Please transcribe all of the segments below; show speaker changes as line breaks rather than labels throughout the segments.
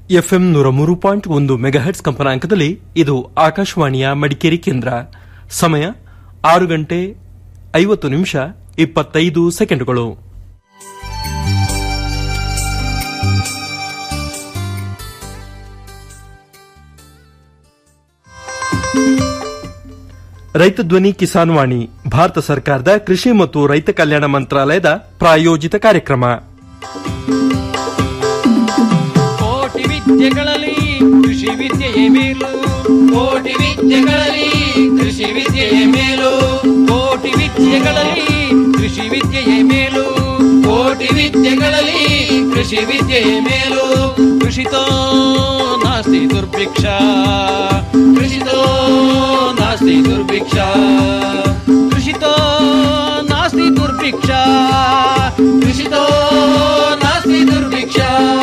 FM ನೂರ ಮೂರು point ಒಂದು ಮೆಗಾಹೆಟ್ಸ್ ಕಂಪನಾಂಕದಲ್ಲಿ ಇದು ಆಕಾಶವಾಣಿಯ ಮಡಿಕೇರಿ ಕೇಂದ್ರ ಸಮಯ ಆರು ಗಂಟೆ ಐವತ್ತು ನಿಮಿಷ ಇಪ್ಪತ್ತೈದು ಸೆಕೆಂಡುಗಳು ರೈತ ಧ್ವನಿ ಕಿಸಾನ್ ವಾಣಿ ಭಾರತ ಸರ್ಕಾರದ ಕೃಷಿ ಮತ್ತು ರೈತ ಕಲ್ಯಾಣ ಮಂತ್ರಾಲಯದ ಪ್ರಾಯೋಜಿತ ಕಾರ್ಯಕ್ರಮ
ಕೋಟಿ ವಿದ್ಯೆಗಳಲ್ಲಿ ಕೃಷಿ ವಿದ್ಯೆಯೇ ಮೇಲು ಕೋಟಿ ವಿದ್ಯೆಗಳಲ್ಲಿ ಕೃಷಿ ವಿದ್ಯೆಯೇ ಮೇಲು ಕೋಟಿ ವಿದ್ಯೆಗಳಲ್ಲಿ ಕೃಷಿ ವಿದ್ಯೆಯೇ ಮೇಲು ಕೋಟಿ ವಿದ್ಯೆಗಳಲ್ಲಿ ಕೃಷಿ ವಿದ್ಯೆಯೇ ಮೇಲು ಕೃಷಿತೋ ನಾಸ್ತಿ ದುರ್ಭಿಕ್ಷ ಕೃಷಿತೋ ನಾಸ್ತಿ ದುರ್ಭಿಕ್ಷ ಕೃಷಿತೋ ನಾಸ್ತಿ ದುರ್ಭಿಕ್ಷ ಕೃಷಿತೋ ನಾಸ್ತಿ ದುರ್ಭಿಕ್ಷ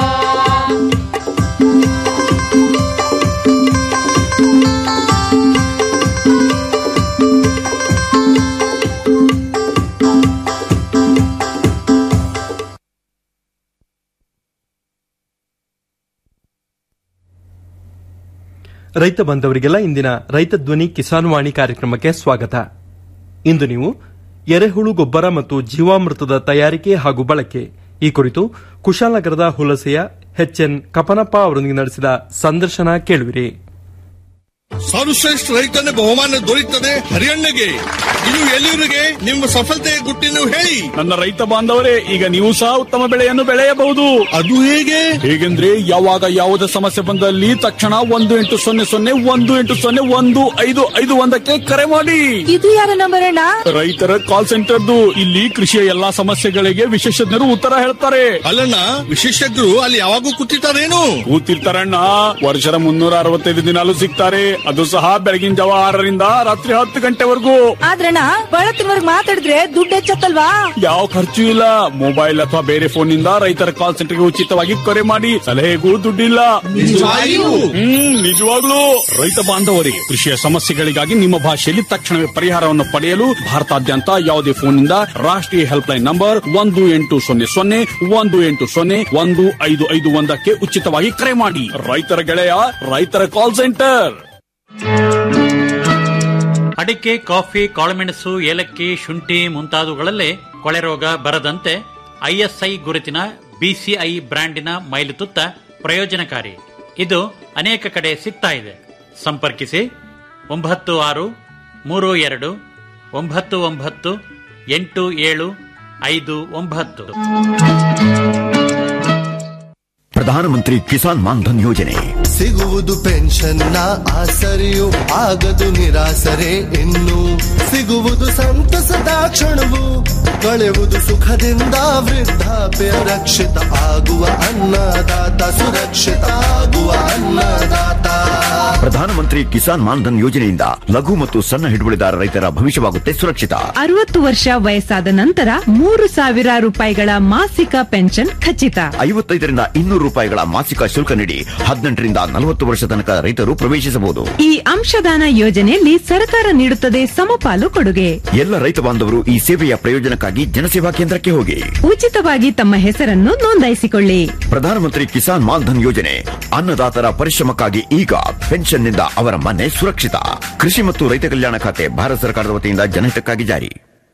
ರೈತ ಬಂಧವರಿಗೆಲ್ಲ ಇಂದಿನ ರೈತ ಧ್ವನಿ ಕಿಸಾನ್ ವಾಣಿ ಕಾರ್ಯಕ್ರಮಕ್ಕೆ ಸ್ವಾಗತ ಇಂದು ನೀವು ಎರೆಹುಳು ಗೊಬ್ಬರ ಮತ್ತು ಜೀವಾಮೃತದ ತಯಾರಿಕೆ ಹಾಗೂ ಬಳಕೆ ಈ ಕುರಿತು ಕುಶಾಲನಗರದ ಹುಲಸೆಯ ಎಚ್ಎನ್ ಕಪನಪ್ಪ ಅವರೊಂದಿಗೆ ನಡೆಸಿದ ಸಂದರ್ಶನ ಕೇಳುವಿರಿ
ಸರ್ವಶ್ರೇಷ್ಠ ರೈತನ ಬಹುಮಾನ ದೊರೆಯುತ್ತದೆ ಹರಿಯಣ್ಣಗೆ ಇದು ಎಲ್ಲಿವರೆಗೆ ನಿಮ್ಮ ಸಫಲತೆಯ ಗುಟ್ಟಿನ ಹೇಳಿ
ನನ್ನ ರೈತ ಬಾಂಧವರೇ ಈಗ ನೀವು ಸಹ ಉತ್ತಮ ಬೆಳೆಯನ್ನು ಬೆಳೆಯಬಹುದು
ಅದು ಹೇಗೆ
ಹೇಗೆಂದ್ರೆ ಯಾವಾಗ ಯಾವುದೇ ಸಮಸ್ಯೆ ಬಂದಲ್ಲಿ ತಕ್ಷಣ ಒಂದು ಎಂಟು ಸೊನ್ನೆ ಸೊನ್ನೆ ಒಂದು ಎಂಟು ಸೊನ್ನೆ ಒಂದು ಐದು ಐದು ಒಂದಕ್ಕೆ ಕರೆ ಮಾಡಿ
ಇದು ಯಾರ ನಂಬರ್ ಅಣ್ಣ
ರೈತರ ಕಾಲ್ ಸೆಂಟರ್ದು ಇಲ್ಲಿ ಕೃಷಿಯ ಎಲ್ಲಾ ಸಮಸ್ಯೆಗಳಿಗೆ ವಿಶೇಷಜ್ಞರು ಉತ್ತರ ಹೇಳ್ತಾರೆ
ಅಲ್ಲಣ್ಣ ವಿಶೇಷಜ್ಞರು ಅಲ್ಲಿ ಯಾವಾಗೂ ಕೂತಿರ್ತಾರೇನು
ಕೂತಿರ್ತಾರಣ್ಣ ವರ್ಷದ ಮುನ್ನೂರ ಅರವತ್ತೈದು ದಿನಾಲು ಸಿಗ್ತಾರೆ ಅದು ಸಹ ಬೆಳಗಿನ ಜಾವ ಆರರಿಂದ ರಾತ್ರಿ ಹತ್ತು ಗಂಟೆವರೆಗೂ
ಆದ್ರಣ್ಣ ಬಳತ್ತಿನವರ್ಗ್ ಮಾತಾಡಿದ್ರೆ ದುಡ್ಡು ಹೆಚ್ಚತ್ತಲ್ವಾ
ಯಾವ ಖರ್ಚು ಇಲ್ಲ ಮೊಬೈಲ್ ಅಥವಾ ಬೇರೆ ಫೋನ್ ನಿಂದ ರೈತರ ಕಾಲ್ ಸೆಂಟರ್ಗೆ ಉಚಿತವಾಗಿ ಕರೆ ಮಾಡಿ ಸಲಹೆಗೂ ದುಡ್ಡಿಲ್ಲ
ನಿಜವಾಗಿಯೂ?
ಹ್ಮ್ ನಿಜವಾಗ್ಲೂ ರೈತ ಬಾಂಧವರಿಗೆ ಕೃಷಿಯ ಸಮಸ್ಯೆಗಳಿಗಾಗಿ ನಿಮ್ಮ ಭಾಷೆಯಲ್ಲಿ ತಕ್ಷಣವೇ ಪರಿಹಾರವನ್ನು ಪಡೆಯಲು ಭಾರತಾದ್ಯಂತ ಯಾವುದೇ ಫೋನ್ ನಿಂದ ರಾಷ್ಟ್ರೀಯ ಹೆಲ್ಪ್ ಲೈನ್ ನಂಬರ್ ಒಂದು ಎಂಟು ಸೊನ್ನೆ ಸೊನ್ನೆ ಒಂದು ಎಂಟು ಸೊನ್ನೆ ಒಂದು ಐದು ಐದು ಒಂದಕ್ಕೆ ಉಚಿತವಾಗಿ ಕರೆ ಮಾಡಿ ರೈತರ ಗೆಳೆಯ ರೈತರ ಕಾಲ್ ಸೆಂಟರ್
ಅಡಿಕೆ ಕಾಫಿ ಕಾಳುಮೆಣಸು ಏಲಕ್ಕಿ ಶುಂಠಿ ಮುಂತಾದವುಗಳಲ್ಲೇ ಕೊಳೆ ರೋಗ ಬರದಂತೆ ಐಎಸ್ಐ ಗುರುತಿನ ಬಿಸಿಐ ಬ್ರ್ಯಾಂಡಿನ ಮೈಲುತುತ್ತ ಪ್ರಯೋಜನಕಾರಿ ಇದು ಅನೇಕ ಕಡೆ ಸಿಗ್ತಾ ಇದೆ ಸಂಪರ್ಕಿಸಿ ಒಂಬತ್ತು ಆರು ಮೂರು ಎರಡು ಒಂಬತ್ತು ಒಂಬತ್ತು ಎಂಟು ಏಳು ಐದು ಒಂಬತ್ತು
ಪ್ರಧಾನಮಂತ್ರಿ ಕಿಸಾನ್ ಮಾನ್ಧನ್ ಯೋಜನೆ
ಸಿಗುವುದು ಪೆನ್ಷನ್ನ ಆಸರೆಯು ಆಗದು ನಿರಾಸರೆ ಇನ್ನು ಸಿಗುವುದು ಸಂತಸದ ಕ್ಷಣವು ಕಳೆಯುವುದು ಸುಖದಿಂದ ವೃದ್ಧಾಪ್ಯ ರಕ್ಷಿತ ಆಗುವ ಅನ್ನದಾತ ಸುರಕ್ಷಿತ ಆಗುವ ಅನ್ನದಾತ
ಪ್ರಧಾನಮಂತ್ರಿ ಕಿಸಾನ್ ಮಾನ್ಧನ್ ಯೋಜನೆಯಿಂದ ಲಘು ಮತ್ತು ಸಣ್ಣ ಹಿಡುವಳಿದಾರ ರೈತರ ಭವಿಷ್ಯವಾಗುತ್ತೆ ಸುರಕ್ಷಿತ
ಅರವತ್ತು ವರ್ಷ ವಯಸ್ಸಾದ ನಂತರ ಮೂರು ಸಾವಿರ ರೂಪಾಯಿಗಳ ಮಾಸಿಕ ಪೆನ್ಷನ್ ಖಚಿತ
ಐವತ್ತೈದರಿಂದ ಇನ್ನೂರು ರೂಪಾಯಿಗಳ ಮಾಸಿಕ ಶುಲ್ಕ ನೀಡಿ ಹದಿನೆಂಟರಿಂದ ನಲವತ್ತು ವರ್ಷ ತನಕ ರೈತರು ಪ್ರವೇಶಿಸಬಹುದು
ಈ ಅಂಶದಾನ ಯೋಜನೆಯಲ್ಲಿ ಸರ್ಕಾರ ನೀಡುತ್ತದೆ ಸಮಪಾಲು ಕೊಡುಗೆ
ಎಲ್ಲ ರೈತ ಬಾಂಧವರು ಈ ಸೇವೆಯ ಪ್ರಯೋಜನಕ್ಕಾಗಿ ಜನಸೇವಾ ಕೇಂದ್ರಕ್ಕೆ ಹೋಗಿ
ಉಚಿತವಾಗಿ ತಮ್ಮ ಹೆಸರನ್ನು ನೋಂದಾಯಿಸಿಕೊಳ್ಳಿ
ಪ್ರಧಾನಮಂತ್ರಿ ಕಿಸಾನ್ ಮಾನ್ಧನ್ ಯೋಜನೆ ಅನ್ನದಾತರ ಪರಿಶ್ರಮಕ್ಕಾಗಿ ಈಗ ಪೆನ್ಷನ್ನಿಂದ ಅವರ ಮನೆ ಸುರಕ್ಷಿತ ಕೃಷಿ ಮತ್ತು ರೈತ ಕಲ್ಯಾಣ ಖಾತೆ ಭಾರತ ಸರ್ಕಾರದ ವತಿಯಿಂದ ಜನಹಿತಕ್ಕಾಗಿ ಜಾರಿ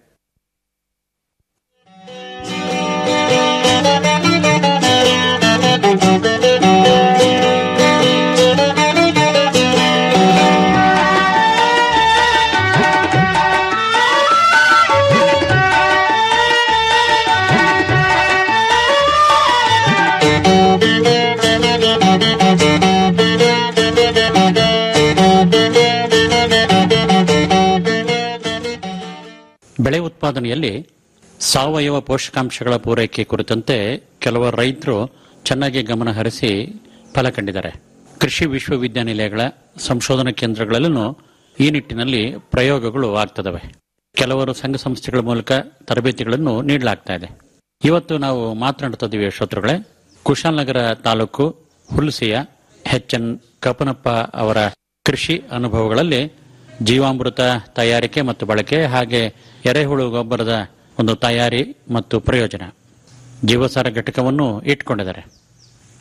ಬೆಳೆ ಉತ್ಪಾದನೆಯಲ್ಲಿ ಸಾವಯವ ಪೋಷಕಾಂಶಗಳ ಪೂರೈಕೆ ಕುರಿತಂತೆ ಕೆಲವು ರೈತರು ಚೆನ್ನಾಗಿ ಗಮನ ಹರಿಸಿ ಫಲ ಕಂಡಿದ್ದಾರೆ ಕೃಷಿ ವಿಶ್ವವಿದ್ಯಾನಿಲಯಗಳ ಸಂಶೋಧನಾ ಕೇಂದ್ರಗಳಲ್ಲೂ ಈ ನಿಟ್ಟಿನಲ್ಲಿ ಪ್ರಯೋಗಗಳು ಆಗ್ತದವೆ ಕೆಲವರು ಸಂಘ ಸಂಸ್ಥೆಗಳ ಮೂಲಕ ತರಬೇತಿಗಳನ್ನು ನೀಡಲಾಗ್ತಾ ಇದೆ ಇವತ್ತು ನಾವು ಮಾತನಾಡುತ್ತಿದ್ದೀವಿ ಶ್ರೋತೃಗಳೇ ಕುಶಾಲನಗರ ತಾಲೂಕು ಹುಲ್ಸಿಯ ಎಚ್ ಎನ್ ಕಪನಪ್ಪ ಅವರ ಕೃಷಿ ಅನುಭವಗಳಲ್ಲಿ ಜೀವಾಮೃತ ತಯಾರಿಕೆ ಮತ್ತು ಬಳಕೆ ಹಾಗೆ ಎರೆಹುಳು ಗೊಬ್ಬರದ ಒಂದು ತಯಾರಿ ಮತ್ತು ಪ್ರಯೋಜನ ಜೀವಸಾರ ಘಟಕವನ್ನು ಇಟ್ಕೊಂಡಿದ್ದಾರೆ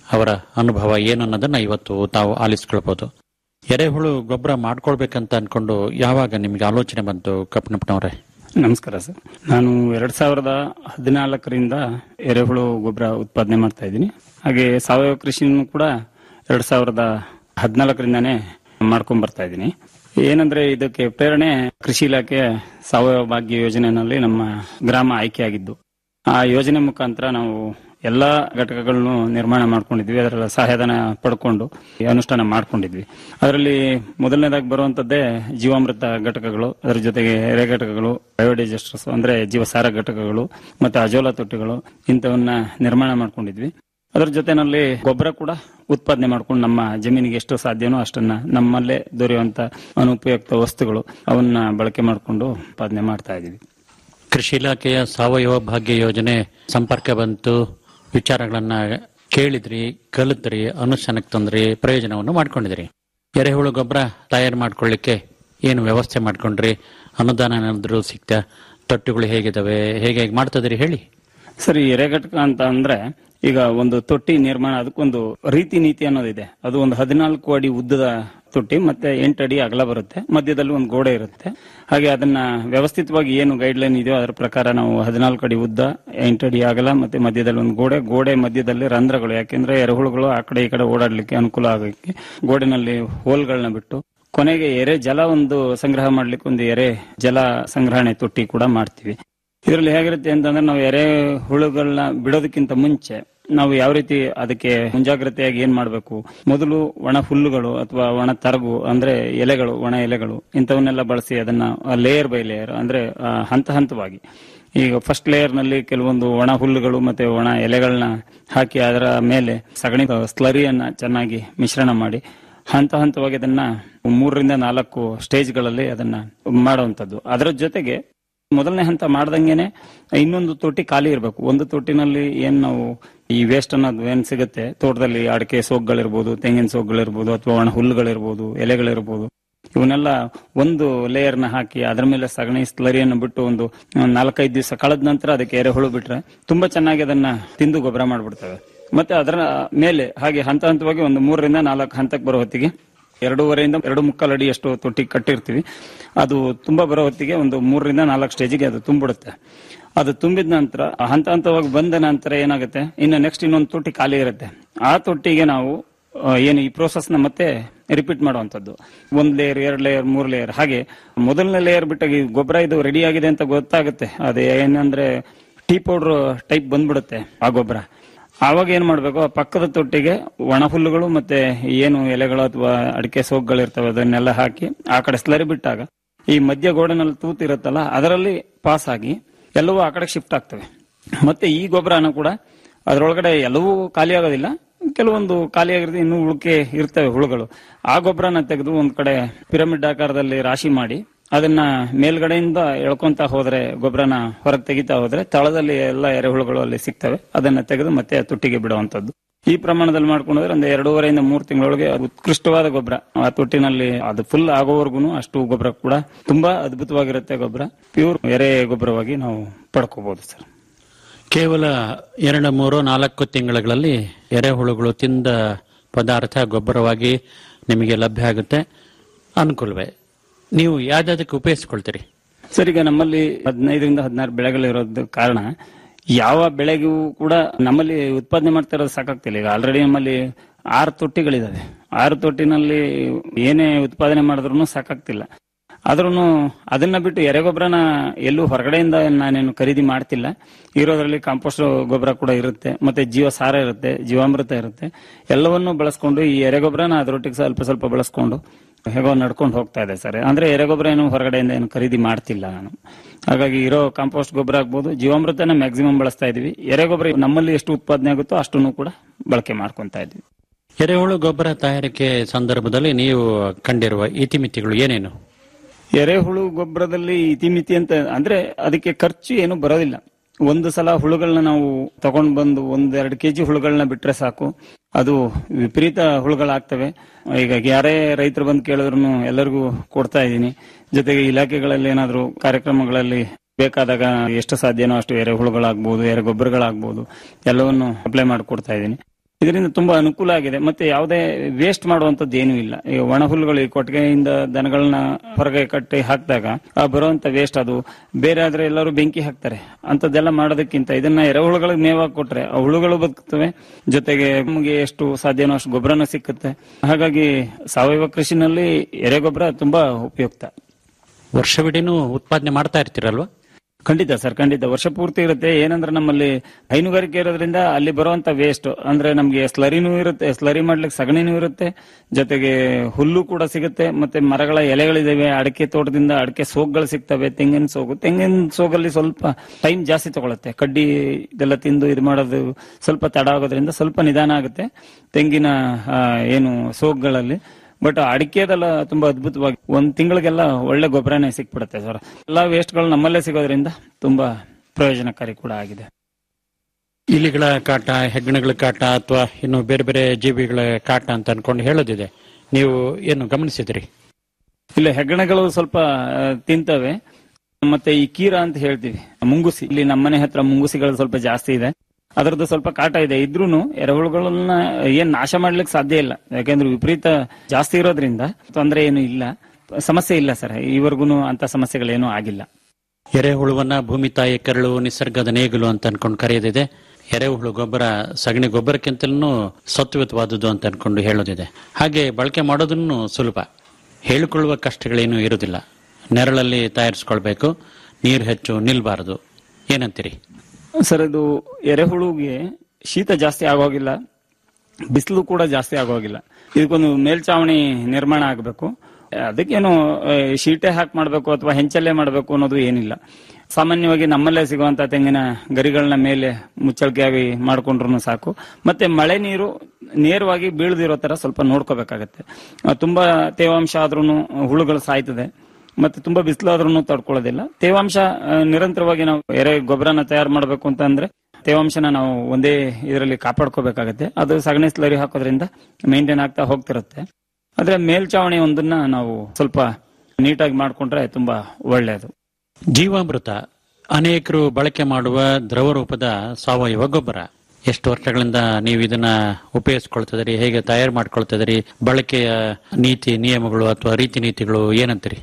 ಅವರ ಅನುಭವ ಏನು ಅನ್ನೋದನ್ನ ಇವತ್ತು ತಾವು ಆಲಿಸ್ಕೊಳ್ಬಹುದು ಎರೆಹುಳು ಗೊಬ್ಬರ ಮಾಡ್ಕೊಳ್ಬೇಕಂತ ಅನ್ಕೊಂಡು ಯಾವಾಗ ನಿಮ್ಗೆ ಆಲೋಚನೆ ಬಂತು ಕಪ್ಪನಪ್ಪನವ್ರೆ
ನಮಸ್ಕಾರ ಸರ್ ನಾನು ಎರಡ್ ಸಾವಿರದ ಹದಿನಾಲ್ಕರಿಂದ ಎರೆಹುಳು ಗೊಬ್ಬರ ಉತ್ಪಾದನೆ ಮಾಡ್ತಾ ಇದ್ದೀನಿ ಹಾಗೆ ಸಾವಯವ ಕೃಷಿನೂ ಕೂಡ ಎರಡ್ ಸಾವಿರದ ಹದಿನಾಲ್ಕರಿಂದಾನೇ ಮಾಡ್ಕೊಂಡ್ ಬರ್ತಾ ಇದ್ದೀನಿ ಏನಂದ್ರೆ ಇದಕ್ಕೆ ಪ್ರೇರಣೆ ಕೃಷಿ ಇಲಾಖೆ ಸಾವಯವ ಭಾಗ್ಯ ಯೋಜನೆಯಲ್ಲಿ ನಮ್ಮ ಗ್ರಾಮ ಆಯ್ಕೆಯಾಗಿದ್ದು ಆ ಯೋಜನೆ ಮುಖಾಂತರ ನಾವು ಎಲ್ಲಾ ಘಟಕಗಳನ್ನು ನಿರ್ಮಾಣ ಮಾಡ್ಕೊಂಡಿದ್ವಿ ಅದರ ಸಹಾಯಧನ ಪಡ್ಕೊಂಡು ಈ ಅನುಷ್ಠಾನ ಮಾಡ್ಕೊಂಡಿದ್ವಿ ಅದರಲ್ಲಿ ಮೊದಲನೇದಾಗಿ ಬರುವಂತದ್ದೇ ಜೀವಾಮೃತ ಘಟಕಗಳು ಅದರ ಜೊತೆಗೆ ಎರೆ ಘಟಕಗಳು ಬಯೋಡೈಜೆಸ್ಟರ್ಸ್ ಅಂದ್ರೆ ಜೀವಸಾರ ಘಟಕಗಳು ಮತ್ತೆ ಅಜೋಲಾ ತೊಟ್ಟಿಗಳು ಇಂಥವನ್ನ ನಿರ್ಮಾಣ ಮಾಡ್ಕೊಂಡಿದ್ವಿ ಅದರ ಜೊತೆನಲ್ಲಿ ಗೊಬ್ಬರ ಕೂಡ ಉತ್ಪಾದನೆ ಮಾಡ್ಕೊಂಡು ನಮ್ಮ ಜಮೀನಿಗೆ ಎಷ್ಟು ಸಾಧ್ಯನೋ ಅಷ್ಟನ್ನ ನಮ್ಮಲ್ಲೇ ದೊರೆಯುವಂತ ಅನುಪಯುಕ್ತ ವಸ್ತುಗಳು ಅವನ್ನ ಬಳಕೆ ಮಾಡಿಕೊಂಡು ಉತ್ಪಾದನೆ ಮಾಡ್ತಾ ಇದೀವಿ
ಕೃಷಿ ಇಲಾಖೆಯ ಸಾವಯವ ಭಾಗ್ಯ ಯೋಜನೆ ಸಂಪರ್ಕ ಬಂತು ವಿಚಾರಗಳನ್ನ ಕೇಳಿದ್ರಿ ಕಲಿತ್ರಿ ಅನುಷ್ಠಾನಕ್ಕೆ ತಂದ್ರಿ ಪ್ರಯೋಜನವನ್ನು ಮಾಡ್ಕೊಂಡಿದ್ರಿ ಎರೆಹುಳು ಗೊಬ್ಬರ ತಯಾರು ಮಾಡ್ಕೊಳ್ಳಿಕ್ಕೆ ಏನು ವ್ಯವಸ್ಥೆ ಮಾಡ್ಕೊಂಡ್ರಿ ಅನುದಾನ ಏನಾದ್ರು ಸಿಕ್ತಾ ತೊಟ್ಟಿಗಳು ಹೇಗಿದಾವೆ ಹೇಗೆ ಹೇಗೆ ಮಾಡ್ತದ್ರಿ ಹೇಳಿ
ಸರಿ ಎರೆಘಟಕ ಅಂತ ಅಂದ್ರೆ ಈಗ ಒಂದು ತೊಟ್ಟಿ ನಿರ್ಮಾಣ ಅದಕ್ಕೊಂದು ರೀತಿ ನೀತಿ ಅನ್ನೋದಿದೆ ಅದು ಒಂದು ಹದಿನಾಲ್ಕು ಅಡಿ ಉದ್ದದ ತೊಟ್ಟಿ ಮತ್ತೆ ಎಂಟು ಅಡಿ ಅಗಲ ಬರುತ್ತೆ ಮಧ್ಯದಲ್ಲಿ ಒಂದು ಗೋಡೆ ಇರುತ್ತೆ ಹಾಗೆ ಅದನ್ನ ವ್ಯವಸ್ಥಿತವಾಗಿ ಏನು ಗೈಡ್ ಲೈನ್ ಇದೆಯೋ ಅದರ ಪ್ರಕಾರ ನಾವು ಹದಿನಾಲ್ಕು ಅಡಿ ಉದ್ದ ಎಂಟು ಅಡಿ ಅಗಲ ಮತ್ತೆ ಮಧ್ಯದಲ್ಲಿ ಒಂದು ಗೋಡೆ ಗೋಡೆ ಮಧ್ಯದಲ್ಲಿ ರಂಧ್ರಗಳು ಯಾಕೆಂದ್ರೆ ಎರೆಹುಳುಗಳು ಆ ಕಡೆ ಈ ಕಡೆ ಓಡಾಡ್ಲಿಕ್ಕೆ ಅನುಕೂಲ ಆಗಕ್ಕೆ ಗೋಡೆನಲ್ಲಿ ಹೋಲ್ಗಳನ್ನ ಬಿಟ್ಟು ಕೊನೆಗೆ ಎರೆ ಜಲ ಒಂದು ಸಂಗ್ರಹ ಮಾಡ್ಲಿಕ್ಕೆ ಒಂದು ಎರೆ ಜಲ ಸಂಗ್ರಹಣೆ ತೊಟ್ಟಿ ಕೂಡ ಮಾಡ್ತೀವಿ ಇದರಲ್ಲಿ ಹೇಗಿರುತ್ತೆ ಅಂತಂದ್ರೆ ನಾವು ಎರೆ ಹುಳುಗಳನ್ನ ಬಿಡೋದಕ್ಕಿಂತ ಮುಂಚೆ ನಾವು ಯಾವ ರೀತಿ ಅದಕ್ಕೆ ಮುಂಜಾಗ್ರತೆಯಾಗಿ ಏನ್ ಮಾಡಬೇಕು ಮೊದಲು ಒಣ ಹುಲ್ಲುಗಳು ಅಥವಾ ಒಣ ತರಗು ಅಂದ್ರೆ ಎಲೆಗಳು ಒಣ ಎಲೆಗಳು ಇಂಥವನ್ನೆಲ್ಲ ಬಳಸಿ ಅದನ್ನ ಲೇಯರ್ ಬೈ ಲೇಯರ್ ಅಂದ್ರೆ ಆ, ಹಂತ ಹಂತವಾಗಿ ಈಗ ಫಸ್ಟ್ ಲೇಯರ್ ನಲ್ಲಿ ಕೆಲವೊಂದು ಒಣ ಹುಲ್ಲುಗಳು ಮತ್ತೆ ಒಣ ಎಲೆಗಳನ್ನ ಹಾಕಿ ಅದರ ಮೇಲೆ ಸಗಣಿ ಸ್ಲರಿಯನ್ನ ಚೆನ್ನಾಗಿ ಮಿಶ್ರಣ ಮಾಡಿ ಹಂತ ಹಂತವಾಗಿ ಅದನ್ನ ಮೂರರಿಂದ ನಾಲ್ಕು ಸ್ಟೇಜ್ಗಳಲ್ಲಿ ಅದನ್ನ ಮಾಡುವಂತದ್ದು ಅದರ ಜೊತೆಗೆ ಮೊದಲನೇ ಹಂತ ಮಾಡ್ದಂಗೆನೆ ಇನ್ನೊಂದು ತೊಟ್ಟಿ ಖಾಲಿ ಇರಬೇಕು ಒಂದು ತೊಟ್ಟಿನಲ್ಲಿ ಏನ್ ನಾವು ಈ ವೇಸ್ಟ್ ಅನ್ನೋದು ಏನ್ ಸಿಗುತ್ತೆ ತೋಟದಲ್ಲಿ ಅಡಿಕೆ ಸೋಗ್ಗಳಿರ್ಬೋದು ತೆಂಗಿನ ಸೋಗ್ಗಳಿರ್ಬೋದು ಅಥವಾ ಒಣ ಹುಲ್ಲುಗಳಿರ್ಬೋದು ಎಲೆಗಳಿರ್ಬೋದು ಇವನ್ನೆಲ್ಲ ಒಂದು ಲೇಯರ್ನ ಹಾಕಿ ಅದರ ಮೇಲೆ ಸಗಣಿ ಸ್ಲರಿಯನ್ನು ಬಿಟ್ಟು ಒಂದು ನಾಲ್ಕೈದು ದಿವಸ ಕಳೆದ ನಂತರ ಅದಕ್ಕೆ ಎರೆಹುಳು ಬಿಟ್ರೆ ತುಂಬಾ ಚೆನ್ನಾಗಿ ಅದನ್ನ ತಿಂದು ಗೊಬ್ಬರ ಮಾಡ್ಬಿಡ್ತವೆ ಮತ್ತೆ ಅದರ ಮೇಲೆ ಹಾಗೆ ಹಂತ ಹಂತವಾಗಿ ಒಂದು ಮೂರರಿಂದ ನಾಲ್ಕು ಹಂತಕ್ಕೆ ಬರೋ ಹೊತ್ತಿಗೆ ಎರಡೂವರೆಯಿಂದ ಎರಡು ಮುಕ್ಕಾಲು ಅಡಿ ಅಷ್ಟು ತೊಟ್ಟಿ ಕಟ್ಟಿರ್ತೀವಿ ಅದು ತುಂಬಾ ಬರೋ ಹೊತ್ತಿಗೆ ಒಂದು ಮೂರರಿಂದ ನಾಲ್ಕು ಸ್ಟೇಜಿಗೆ ಅದು ತುಂಬಿಡುತ್ತೆ ಅದು ತುಂಬಿದ ನಂತರ ಹಂತ ಹಂತವಾಗಿ ಬಂದ ನಂತರ ಏನಾಗುತ್ತೆ ಇನ್ನು ನೆಕ್ಸ್ಟ್ ಇನ್ನೊಂದು ತೊಟ್ಟಿ ಖಾಲಿ ಇರುತ್ತೆ ಆ ತೊಟ್ಟಿಗೆ ನಾವು ಆ, ಏನು ಈ ಪ್ರೋಸೆಸ್ ನ ಮತ್ತೆ ರಿಪೀಟ್ ಮಾಡುವಂತದ್ದು ಒಂದ್ ಲೇಯರ್ ಎರಡ್ ಲೇಯರ್ ಮೂರ್ ಲೇಯರ್ ಹಾಗೆ ಮೊದಲನೇ ಲೇಯರ್ ಬಿಟ್ಟಾಗ ಈ ಗೊಬ್ಬರ ಇದು ರೆಡಿ ಆಗಿದೆ ಅಂತ ಗೊತ್ತಾಗುತ್ತೆ ಅದು ಏನಂದ್ರೆ ಟೀ ಪೌಡರ್ ಟೈಪ್ ಬಂದ್ಬಿಡುತ್ತೆ ಆ ಗೊಬ್ಬರ ಆವಾಗ ಏನ್ ಮಾಡ್ಬೇಕು ಆ ಪಕ್ಕದ ತೊಟ್ಟಿಗೆ ಒಣ ಹುಲ್ಲುಗಳು ಮತ್ತೆ ಏನು ಎಲೆಗಳು ಅಥವಾ ಅಡಿಕೆ ಸೋಗ್ಗಳು ಇರ್ತವೆ ಅದನ್ನೆಲ್ಲ ಹಾಕಿ ಆ ಕಡೆ ಸ್ಲರಿ ಬಿಟ್ಟಾಗ ಈ ಮಧ್ಯ ಗೋಡೆನಲ್ಲಿ ತೂತು ಇರುತ್ತಲ್ಲ ಅದರಲ್ಲಿ ಪಾಸ್ ಆಗಿ ಎಲ್ಲವೂ ಆ ಕಡೆ ಶಿಫ್ಟ್ ಆಗ್ತವೆ ಮತ್ತೆ ಈ ಗೊಬ್ಬರನ ಕೂಡ ಅದರೊಳಗಡೆ ಎಲ್ಲವೂ ಖಾಲಿ ಆಗೋದಿಲ್ಲ ಕೆಲವೊಂದು ಖಾಲಿಯಾಗಿರುತ್ತೆ ಇನ್ನು ಉಳಿಕೆ ಇರ್ತವೆ ಹುಳುಗಳು ಆ ಗೊಬ್ಬರನ ತೆಗೆದು ಒಂದ್ ಕಡೆ ಪಿರಮಿಡ್ ಆಕಾರದಲ್ಲಿ ರಾಶಿ ಮಾಡಿ ಅದನ್ನ ಮೇಲ್ಗಡೆಯಿಂದ ಎಳ್ಕೊಂತ ಹೋದ್ರೆ ಗೊಬ್ಬರನ ಹೊರಗೆ ತೆಗಿತಾ ಹೋದ್ರೆ ತಳದಲ್ಲಿ ಎಲ್ಲ ಎರೆಹುಳುಗಳು ಅಲ್ಲಿ ಸಿಗ್ತವೆ ಅದನ್ನ ತೆಗೆದು ಮತ್ತೆ ಆ ತೊಟ್ಟಿಗೆ ಬಿಡುವಂತದ್ದು ಈ ಪ್ರಮಾಣದಲ್ಲಿ ಮಾಡ್ಕೊಂಡ್ರೆ ಒಂದು ಎರಡೂವರೆಯಿಂದ ಮೂರು ತಿಂಗಳೊಳಗೆ ಅದು ಉತ್ಕೃಷ್ಟವಾದ ಗೊಬ್ಬರ ಆ ತೊಟ್ಟಿನಲ್ಲಿ ಅದು ಫುಲ್ ಆಗೋವರೆಗೂ ಅಷ್ಟು ಗೊಬ್ಬರ ಕೂಡ ತುಂಬಾ ಅದ್ಭುತವಾಗಿರುತ್ತೆ ಗೊಬ್ಬರ ಪ್ಯೂರ್ ಎರೆ ಗೊಬ್ಬರವಾಗಿ ನಾವು ಪಡ್ಕೋಬಹುದು ಸರ್
ಕೇವಲ ಎರಡು ಮೂರು ನಾಲ್ಕು ತಿಂಗಳಲ್ಲಿ ಎರೆಹುಳುಗಳು ತಿಂದ ಪದಾರ್ಥ ಗೊಬ್ಬರವಾಗಿ ನಿಮಗೆ ಲಭ್ಯ ಆಗುತ್ತೆ ಅನುಕೂಲವೇ ನೀವು ಯಾವ್ದಾದಕ್ಕೆ ಉಪಯೋಗಿಸ್ಕೊಳ್ತೀರಿ
ಸರ್ ಈಗ ನಮ್ಮಲ್ಲಿ ಹದಿನೈದರಿಂದ ಹದಿನಾರು ಬೆಳೆಗಳಿರೋದ್ ಕಾರಣ ಯಾವ ಬೆಳೆಗೂ ಕೂಡ ನಮ್ಮಲ್ಲಿ ಉತ್ಪಾದನೆ ಮಾಡ್ತಾ ಇರೋದು ಸಾಕಾಗ್ತಿಲ್ಲ ಈಗ ಆಲ್ರೆಡಿ ನಮ್ಮಲ್ಲಿ ಆರು ತೊಟ್ಟಿಗಳಿದಾವೆ ಆರು ತೊಟ್ಟಿನಲ್ಲಿ ಏನೇ ಉತ್ಪಾದನೆ ಮಾಡಿದ್ರು ಸಾಕಾಗ್ತಿಲ್ಲ ಆದ್ರೂ ಅದನ್ನ ಬಿಟ್ಟು ಎರೆಗೊಬ್ಬರನ ಎಲ್ಲೂ ಹೊರಗಡೆಯಿಂದ ನಾನೇನು ಖರೀದಿ ಮಾಡ್ತಿಲ್ಲ ಇರೋದ್ರಲ್ಲಿ ಕಾಂಪೋಸ್ಟ್ ಗೊಬ್ಬರ ಕೂಡ ಇರುತ್ತೆ ಮತ್ತೆ ಜೀವ ಸಾರ ಇರುತ್ತೆ ಜೀವಾಮೃತ ಇರುತ್ತೆ ಎಲ್ಲವನ್ನೂ ಬಳಸ್ಕೊಂಡು ಈ ಎರೆಗೊಬ್ಬರನ ಅದರೊಟ್ಟಿಗೆ ಸ್ವಲ್ಪ ಸ್ವಲ್ಪ ಬಳಸ್ಕೊಂಡು ಹೇಗೋ ನಡ್ಕೊಂಡು ಹೋಗ್ತಾ ಇದೆ ಸರ್ ಅಂದ್ರೆ ಎರೆಗೊಬ್ಬರ ಏನು ಹೊರಗಡೆಯಿಂದ ಏನು ಖರೀದಿ ಮಾಡ್ತಿಲ್ಲ ನಾನು ಹಾಗಾಗಿ ಇರೋ ಕಾಂಪೋಸ್ಟ್ ಗೊಬ್ಬರ ಆಗ್ಬೋದು ಜೀವಾಮೃತನ ಮ್ಯಾಕ್ಸಿಮಮ್ ಬಳಸ್ತಾ ಇದೀವಿ ಎರೆಗೊಬ್ಬರ ನಮ್ಮಲ್ಲಿ ಎಷ್ಟು ಉತ್ಪಾದನೆ ಆಗುತ್ತೋ ಅಷ್ಟನ್ನು ಕೂಡ ಬಳಕೆ ಮಾಡ್ಕೊಂತಾ ಇದೀವಿ
ಎರೆಹುಳು ಗೊಬ್ಬರ ತಯಾರಿಕೆ ಸಂದರ್ಭದಲ್ಲಿ ನೀವು ಕಂಡಿರುವ ಇತಿಮಿತಿಗಳು ಏನೇನು
ಎರೆಹುಳು ಗೊಬ್ಬರದಲ್ಲಿ ಇತಿಮಿತಿ ಅಂತ ಅಂದ್ರೆ ಅದಕ್ಕೆ ಖರ್ಚು ಏನು ಬರೋದಿಲ್ಲ ಒಂದು ಸಲ ಹುಳುಗಳನ್ನ ನಾವು ತಗೊಂಡ್ ಬಂದು ಒಂದ್ ಎರಡು ಕೆಜಿ ಹುಳುಗಳನ್ನ ಬಿಟ್ರೆ ಸಾಕು ಅದು ವಿಪರೀತ ಹುಳುಗಳಾಗ್ತವೆ ಈಗ ಯಾರೇ ರೈತರು ಬಂದು ಕೇಳಿದ್ರು ಎಲ್ಲರಿಗೂ ಕೊಡ್ತಾ ಇದ್ದೀನಿ ಜೊತೆಗೆ ಇಲಾಖೆಗಳಲ್ಲಿ ಏನಾದ್ರು ಕಾರ್ಯಕ್ರಮಗಳಲ್ಲಿ ಬೇಕಾದಾಗ ಎಷ್ಟು ಸಾಧ್ಯನೋ ಅಷ್ಟು ಎರೆ ಹುಳುಗಳಾಗ್ಬೋದು ಎರೆ ಗೊಬ್ಬರಗಳಾಗ್ಬೋದು ಎಲ್ಲವನ್ನು ಅಪ್ಲೈ ಮಾಡಿ ಕೊಡ್ತಾ ಇದ್ದೀನಿ ಇದರಿಂದ ತುಂಬಾ ಅನುಕೂಲ ಆಗಿದೆ ಮತ್ತೆ ಯಾವುದೇ ವೇಸ್ಟ್ ಮಾಡುವಂತದ್ದು ಏನೂ ಇಲ್ಲ ಈಗ ಒಣ ಹುಲ್ಲುಗಳು ಈ ಕೊಟ್ಟಿಗೆಯಿಂದ ದನಗಳನ್ನ ಹೊರಗೆ ಕಟ್ಟಿ ಹಾಕಿದಾಗ ಆ ಬರುವಂತ ವೇಸ್ಟ್ ಅದು ಬೇರೆ ಆದ್ರೆ ಎಲ್ಲರೂ ಬೆಂಕಿ ಹಾಕ್ತಾರೆ ಅಂತದ್ದೆಲ್ಲ ಮಾಡೋದಕ್ಕಿಂತ ಇದನ್ನ ಎರೆಹುಳುಗಳಿಗೆ ಮೇವಾಗಿ ಕೊಟ್ರೆ ಆ ಹುಳುಗಳು ಬದುಕುತ್ತವೆ ಜೊತೆಗೆ ನಮಗೆ ಎಷ್ಟು ಸಾಧ್ಯನೋ ಅಷ್ಟು ಗೊಬ್ಬರನೂ ಸಿಕ್ಕುತ್ತೆ ಹಾಗಾಗಿ ಸಾವಯವ ಕೃಷಿನಲ್ಲಿ ಎರೆಗೊಬ್ಬರ ತುಂಬಾ ಉಪಯುಕ್ತ
ವರ್ಷವಿಡೀನು ಉತ್ಪಾದನೆ ಮಾಡ್ತಾ ಇರ್ತೀರಲ್ವಾ
ಖಂಡಿತ ಸರ್ ಖಂಡಿತ ವರ್ಷ ಪೂರ್ತಿ ಇರುತ್ತೆ ಏನಂದ್ರೆ ನಮ್ಮಲ್ಲಿ ಹೈನುಗಾರಿಕೆ ಇರೋದ್ರಿಂದ ಅಲ್ಲಿ ಬರುವಂತ ವೇಸ್ಟ್ ಅಂದ್ರೆ ನಮ್ಗೆ ಸ್ಲರಿನೂ ಇರುತ್ತೆ ಸ್ಲರಿ ಮಾಡ್ಲಿಕ್ಕೆ ಸಗಣಿನೂ ಇರುತ್ತೆ ಜೊತೆಗೆ ಹುಲ್ಲು ಕೂಡ ಸಿಗುತ್ತೆ ಮತ್ತೆ ಮರಗಳ ಎಲೆಗಳಿದಾವೆ ಅಡಿಕೆ ತೋಟದಿಂದ ಅಡಿಕೆ ಸೋಗ್ಗಳು ಸಿಗ್ತವೆ ತೆಂಗಿನ ಸೋಗು ತೆಂಗಿನ ಸೋಗಲ್ಲಿ ಸ್ವಲ್ಪ ಟೈಮ್ ಜಾಸ್ತಿ ತಗೊಳುತ್ತೆ ಕಡ್ಡಿ ಇದೆಲ್ಲ ತಿಂದು ಇದು ಮಾಡೋದು ಸ್ವಲ್ಪ ತಡ ಆಗೋದ್ರಿಂದ ಸ್ವಲ್ಪ ನಿಧಾನ ಆಗುತ್ತೆ ತೆಂಗಿನ ಆ, ಏನು ಸೋಗ್ಗಳಲ್ಲಿ ಬಟ್ ಅಡಿಕೆದೆಲ್ಲ ತುಂಬಾ ಅದ್ಭುತವಾಗಿ ಒಂದ್ ತಿಂಗಳಿಗೆಲ್ಲ ಒಳ್ಳೆ ಗೊಬ್ಬರನೇ ಸಿಕ್ಬಿಡುತ್ತೆ ಸರ್ ಎಲ್ಲಾ ವೇಸ್ಟ್ಗಳು ನಮ್ಮಲ್ಲೇ ಸಿಗೋದ್ರಿಂದ ತುಂಬಾ ಪ್ರಯೋಜನಕಾರಿ ಕೂಡ ಆಗಿದೆ
ಇಲಿಗಳ ಕಾಟ ಹೆಗ್ಗಣಗಳ ಕಾಟ ಅಥವಾ ಇನ್ನು ಬೇರೆ ಬೇರೆ ಜೀವಿಗಳ ಕಾಟ ಅಂತ ಅನ್ಕೊಂಡು ಹೇಳೋದಿದೆ ನೀವು ಏನು ಗಮನಿಸಿದ್ರಿ
ಇಲ್ಲ ಹೆಗ್ಗಣಗಳು ಸ್ವಲ್ಪ ಆ, ತಿಂತವೆ ಮತ್ತೆ ಈ ಕೀರ ಅಂತ ಹೇಳ್ತೀವಿ ಮುಂಗುಸಿ ಇಲ್ಲಿ ನಮ್ಮನೆ ಹತ್ರ ಮುಂಗುಸಿಗಳು ಸ್ವಲ್ಪ ಜಾಸ್ತಿ ಇದೆ ಅದರದ್ದು ಸ್ವಲ್ಪ ಕಾಟ ಇದೆ ಇದ್ರೂನು ಎರೆಹುಳುಗಳನ್ನ ಏನ್ ನಾಶ ಮಾಡ್ಲಿಕ್ಕೆ ಸಾಧ್ಯ ಇಲ್ಲ ಯಾಕೆಂದ್ರೆ ವಿಪರೀತ ಜಾಸ್ತಿ ಇರೋದ್ರಿಂದ ತೊಂದರೆ ಏನು ಇಲ್ಲ ಸಮಸ್ಯೆ ಇಲ್ಲ ಸರ್ ಈವರೆಗೂ ಅಂತ ಸಮಸ್ಯೆಗಳೇನೂ ಆಗಿಲ್ಲ
ಎರೆಹುಳುವನ್ನ ಭೂಮಿ ತಾಯಿ ಕರಳು ನಿಸರ್ಗದ ನೇಗಿಲು ಅಂತ ಅನ್ಕೊಂಡು ಕರೆಯೋದಿದೆ ಎರೆಹುಳು ಗೊಬ್ಬರ ಸಗಣಿ ಗೊಬ್ಬರಕ್ಕಿಂತಲೂ ಸತ್ವಯುತವಾದುದು ಅಂತ ಅನ್ಕೊಂಡು ಹೇಳೋದಿದೆ ಹಾಗೆ ಬಳಕೆ ಮಾಡೋದನ್ನು ಸುಲಭ ಹೇಳಿಕೊಳ್ಳುವ ಕಷ್ಟಗಳೇನು ಇರುವುದಿಲ್ಲ ನೆರಳಲ್ಲಿ ತಯಾರಿಸ್ಕೊಳ್ಬೇಕು ನೀರು ಹೆಚ್ಚು ನಿಲ್ಬಾರದು ಏನಂತೀರಿ
ಸರ್ ಇದು ಎರೆಹುಳುಗೆ ಶೀತ ಜಾಸ್ತಿ ಆಗೋಗಿಲ್ಲ ಬಿಸಿಲು ಕೂಡ ಜಾಸ್ತಿ ಆಗೋಗಿಲ್ಲ ಇದಕ್ಕೊಂದು ಮೇಲ್ಚಾವಣಿ ನಿರ್ಮಾಣ ಆಗಬೇಕು ಅದಕ್ಕೇನು ಆ, ಶೀಟೆ ಹಾಕಿ ಮಾಡಬೇಕು ಅಥವಾ ಹೆಂಚಲ್ಲೇ ಮಾಡಬೇಕು ಅನ್ನೋದು ಏನಿಲ್ಲ ಸಾಮಾನ್ಯವಾಗಿ ನಮ್ಮಲ್ಲೇ ಸಿಗುವಂತ ತೆಂಗಿನ ಗರಿಗಳನ್ನ ಮೇಲೆ ಮುಚ್ಚಳಿಕೆಯಾಗಿ ಮಾಡ್ಕೊಂಡ್ರು ಸಾಕು ಮತ್ತೆ ಮಳೆ ನೀರು ನೇರವಾಗಿ ಬೀಳದಿರೋ ತರ ಸ್ವಲ್ಪ ನೋಡ್ಕೋಬೇಕಾಗತ್ತೆ ಆ, ತುಂಬಾ ತೇವಾಂಶ ಆದ್ರೂ ಹುಳುಗಳು ಸಾಯ್ತದೆ ಮತ್ತೆ ತುಂಬಾ ಬಿಸಿಲಾದ್ರೂ ತಡ್ಕೊಳ್ಳೋದಿಲ್ಲ ತೇವಾಂಶ ಆ, ನಿರಂತರವಾಗಿ ನಾವು ಎರೆ ಗೊಬ್ಬರನ ತಯಾರು ಮಾಡಬೇಕು ಅಂತ ಅಂದ್ರೆ ತೇವಾಂಶನ ನಾವು ಒಂದೇ ಇದರಲ್ಲಿ ಕಾಪಾಡ್ಕೋಬೇಕಾಗತ್ತೆ ಅದು ಸಗಣಿ ಸ್ಲರಿ ಹಾಕೋದ್ರಿಂದ ಮೇಂಟೈನ್ ಆಗ್ತಾ ಹೋಗ್ತಿರುತ್ತೆ ಆದ್ರೆ ಮೇಲ್ಚಾವಣಿ ಒಂದನ್ನ ನಾವು ಸ್ವಲ್ಪ ನೀಟಾಗಿ ಮಾಡ್ಕೊಂಡ್ರೆ ತುಂಬಾ ಒಳ್ಳೆಯದು
ಜೀವಾಮೃತ ಅನೇಕರು ಬಳಕೆ ಮಾಡುವ ದ್ರವ ರೂಪದ ಸಾವಯವ ಗೊಬ್ಬರ ಎಷ್ಟು ವರ್ಷಗಳಿಂದ ನೀವು ಇದನ್ನ ಉಪಯೋಗಿಸ್ಕೊಳ್ತಿದ್ರಿ ಹೇಗೆ ತಯಾರು ಮಾಡ್ಕೊಳ್ತಿದ್ರಿ ಬಳಕೆಯ ನೀತಿ ನಿಯಮಗಳು ಅಥವಾ ರೀತಿ ನೀತಿಗಳು ಏನಂತೀರಿ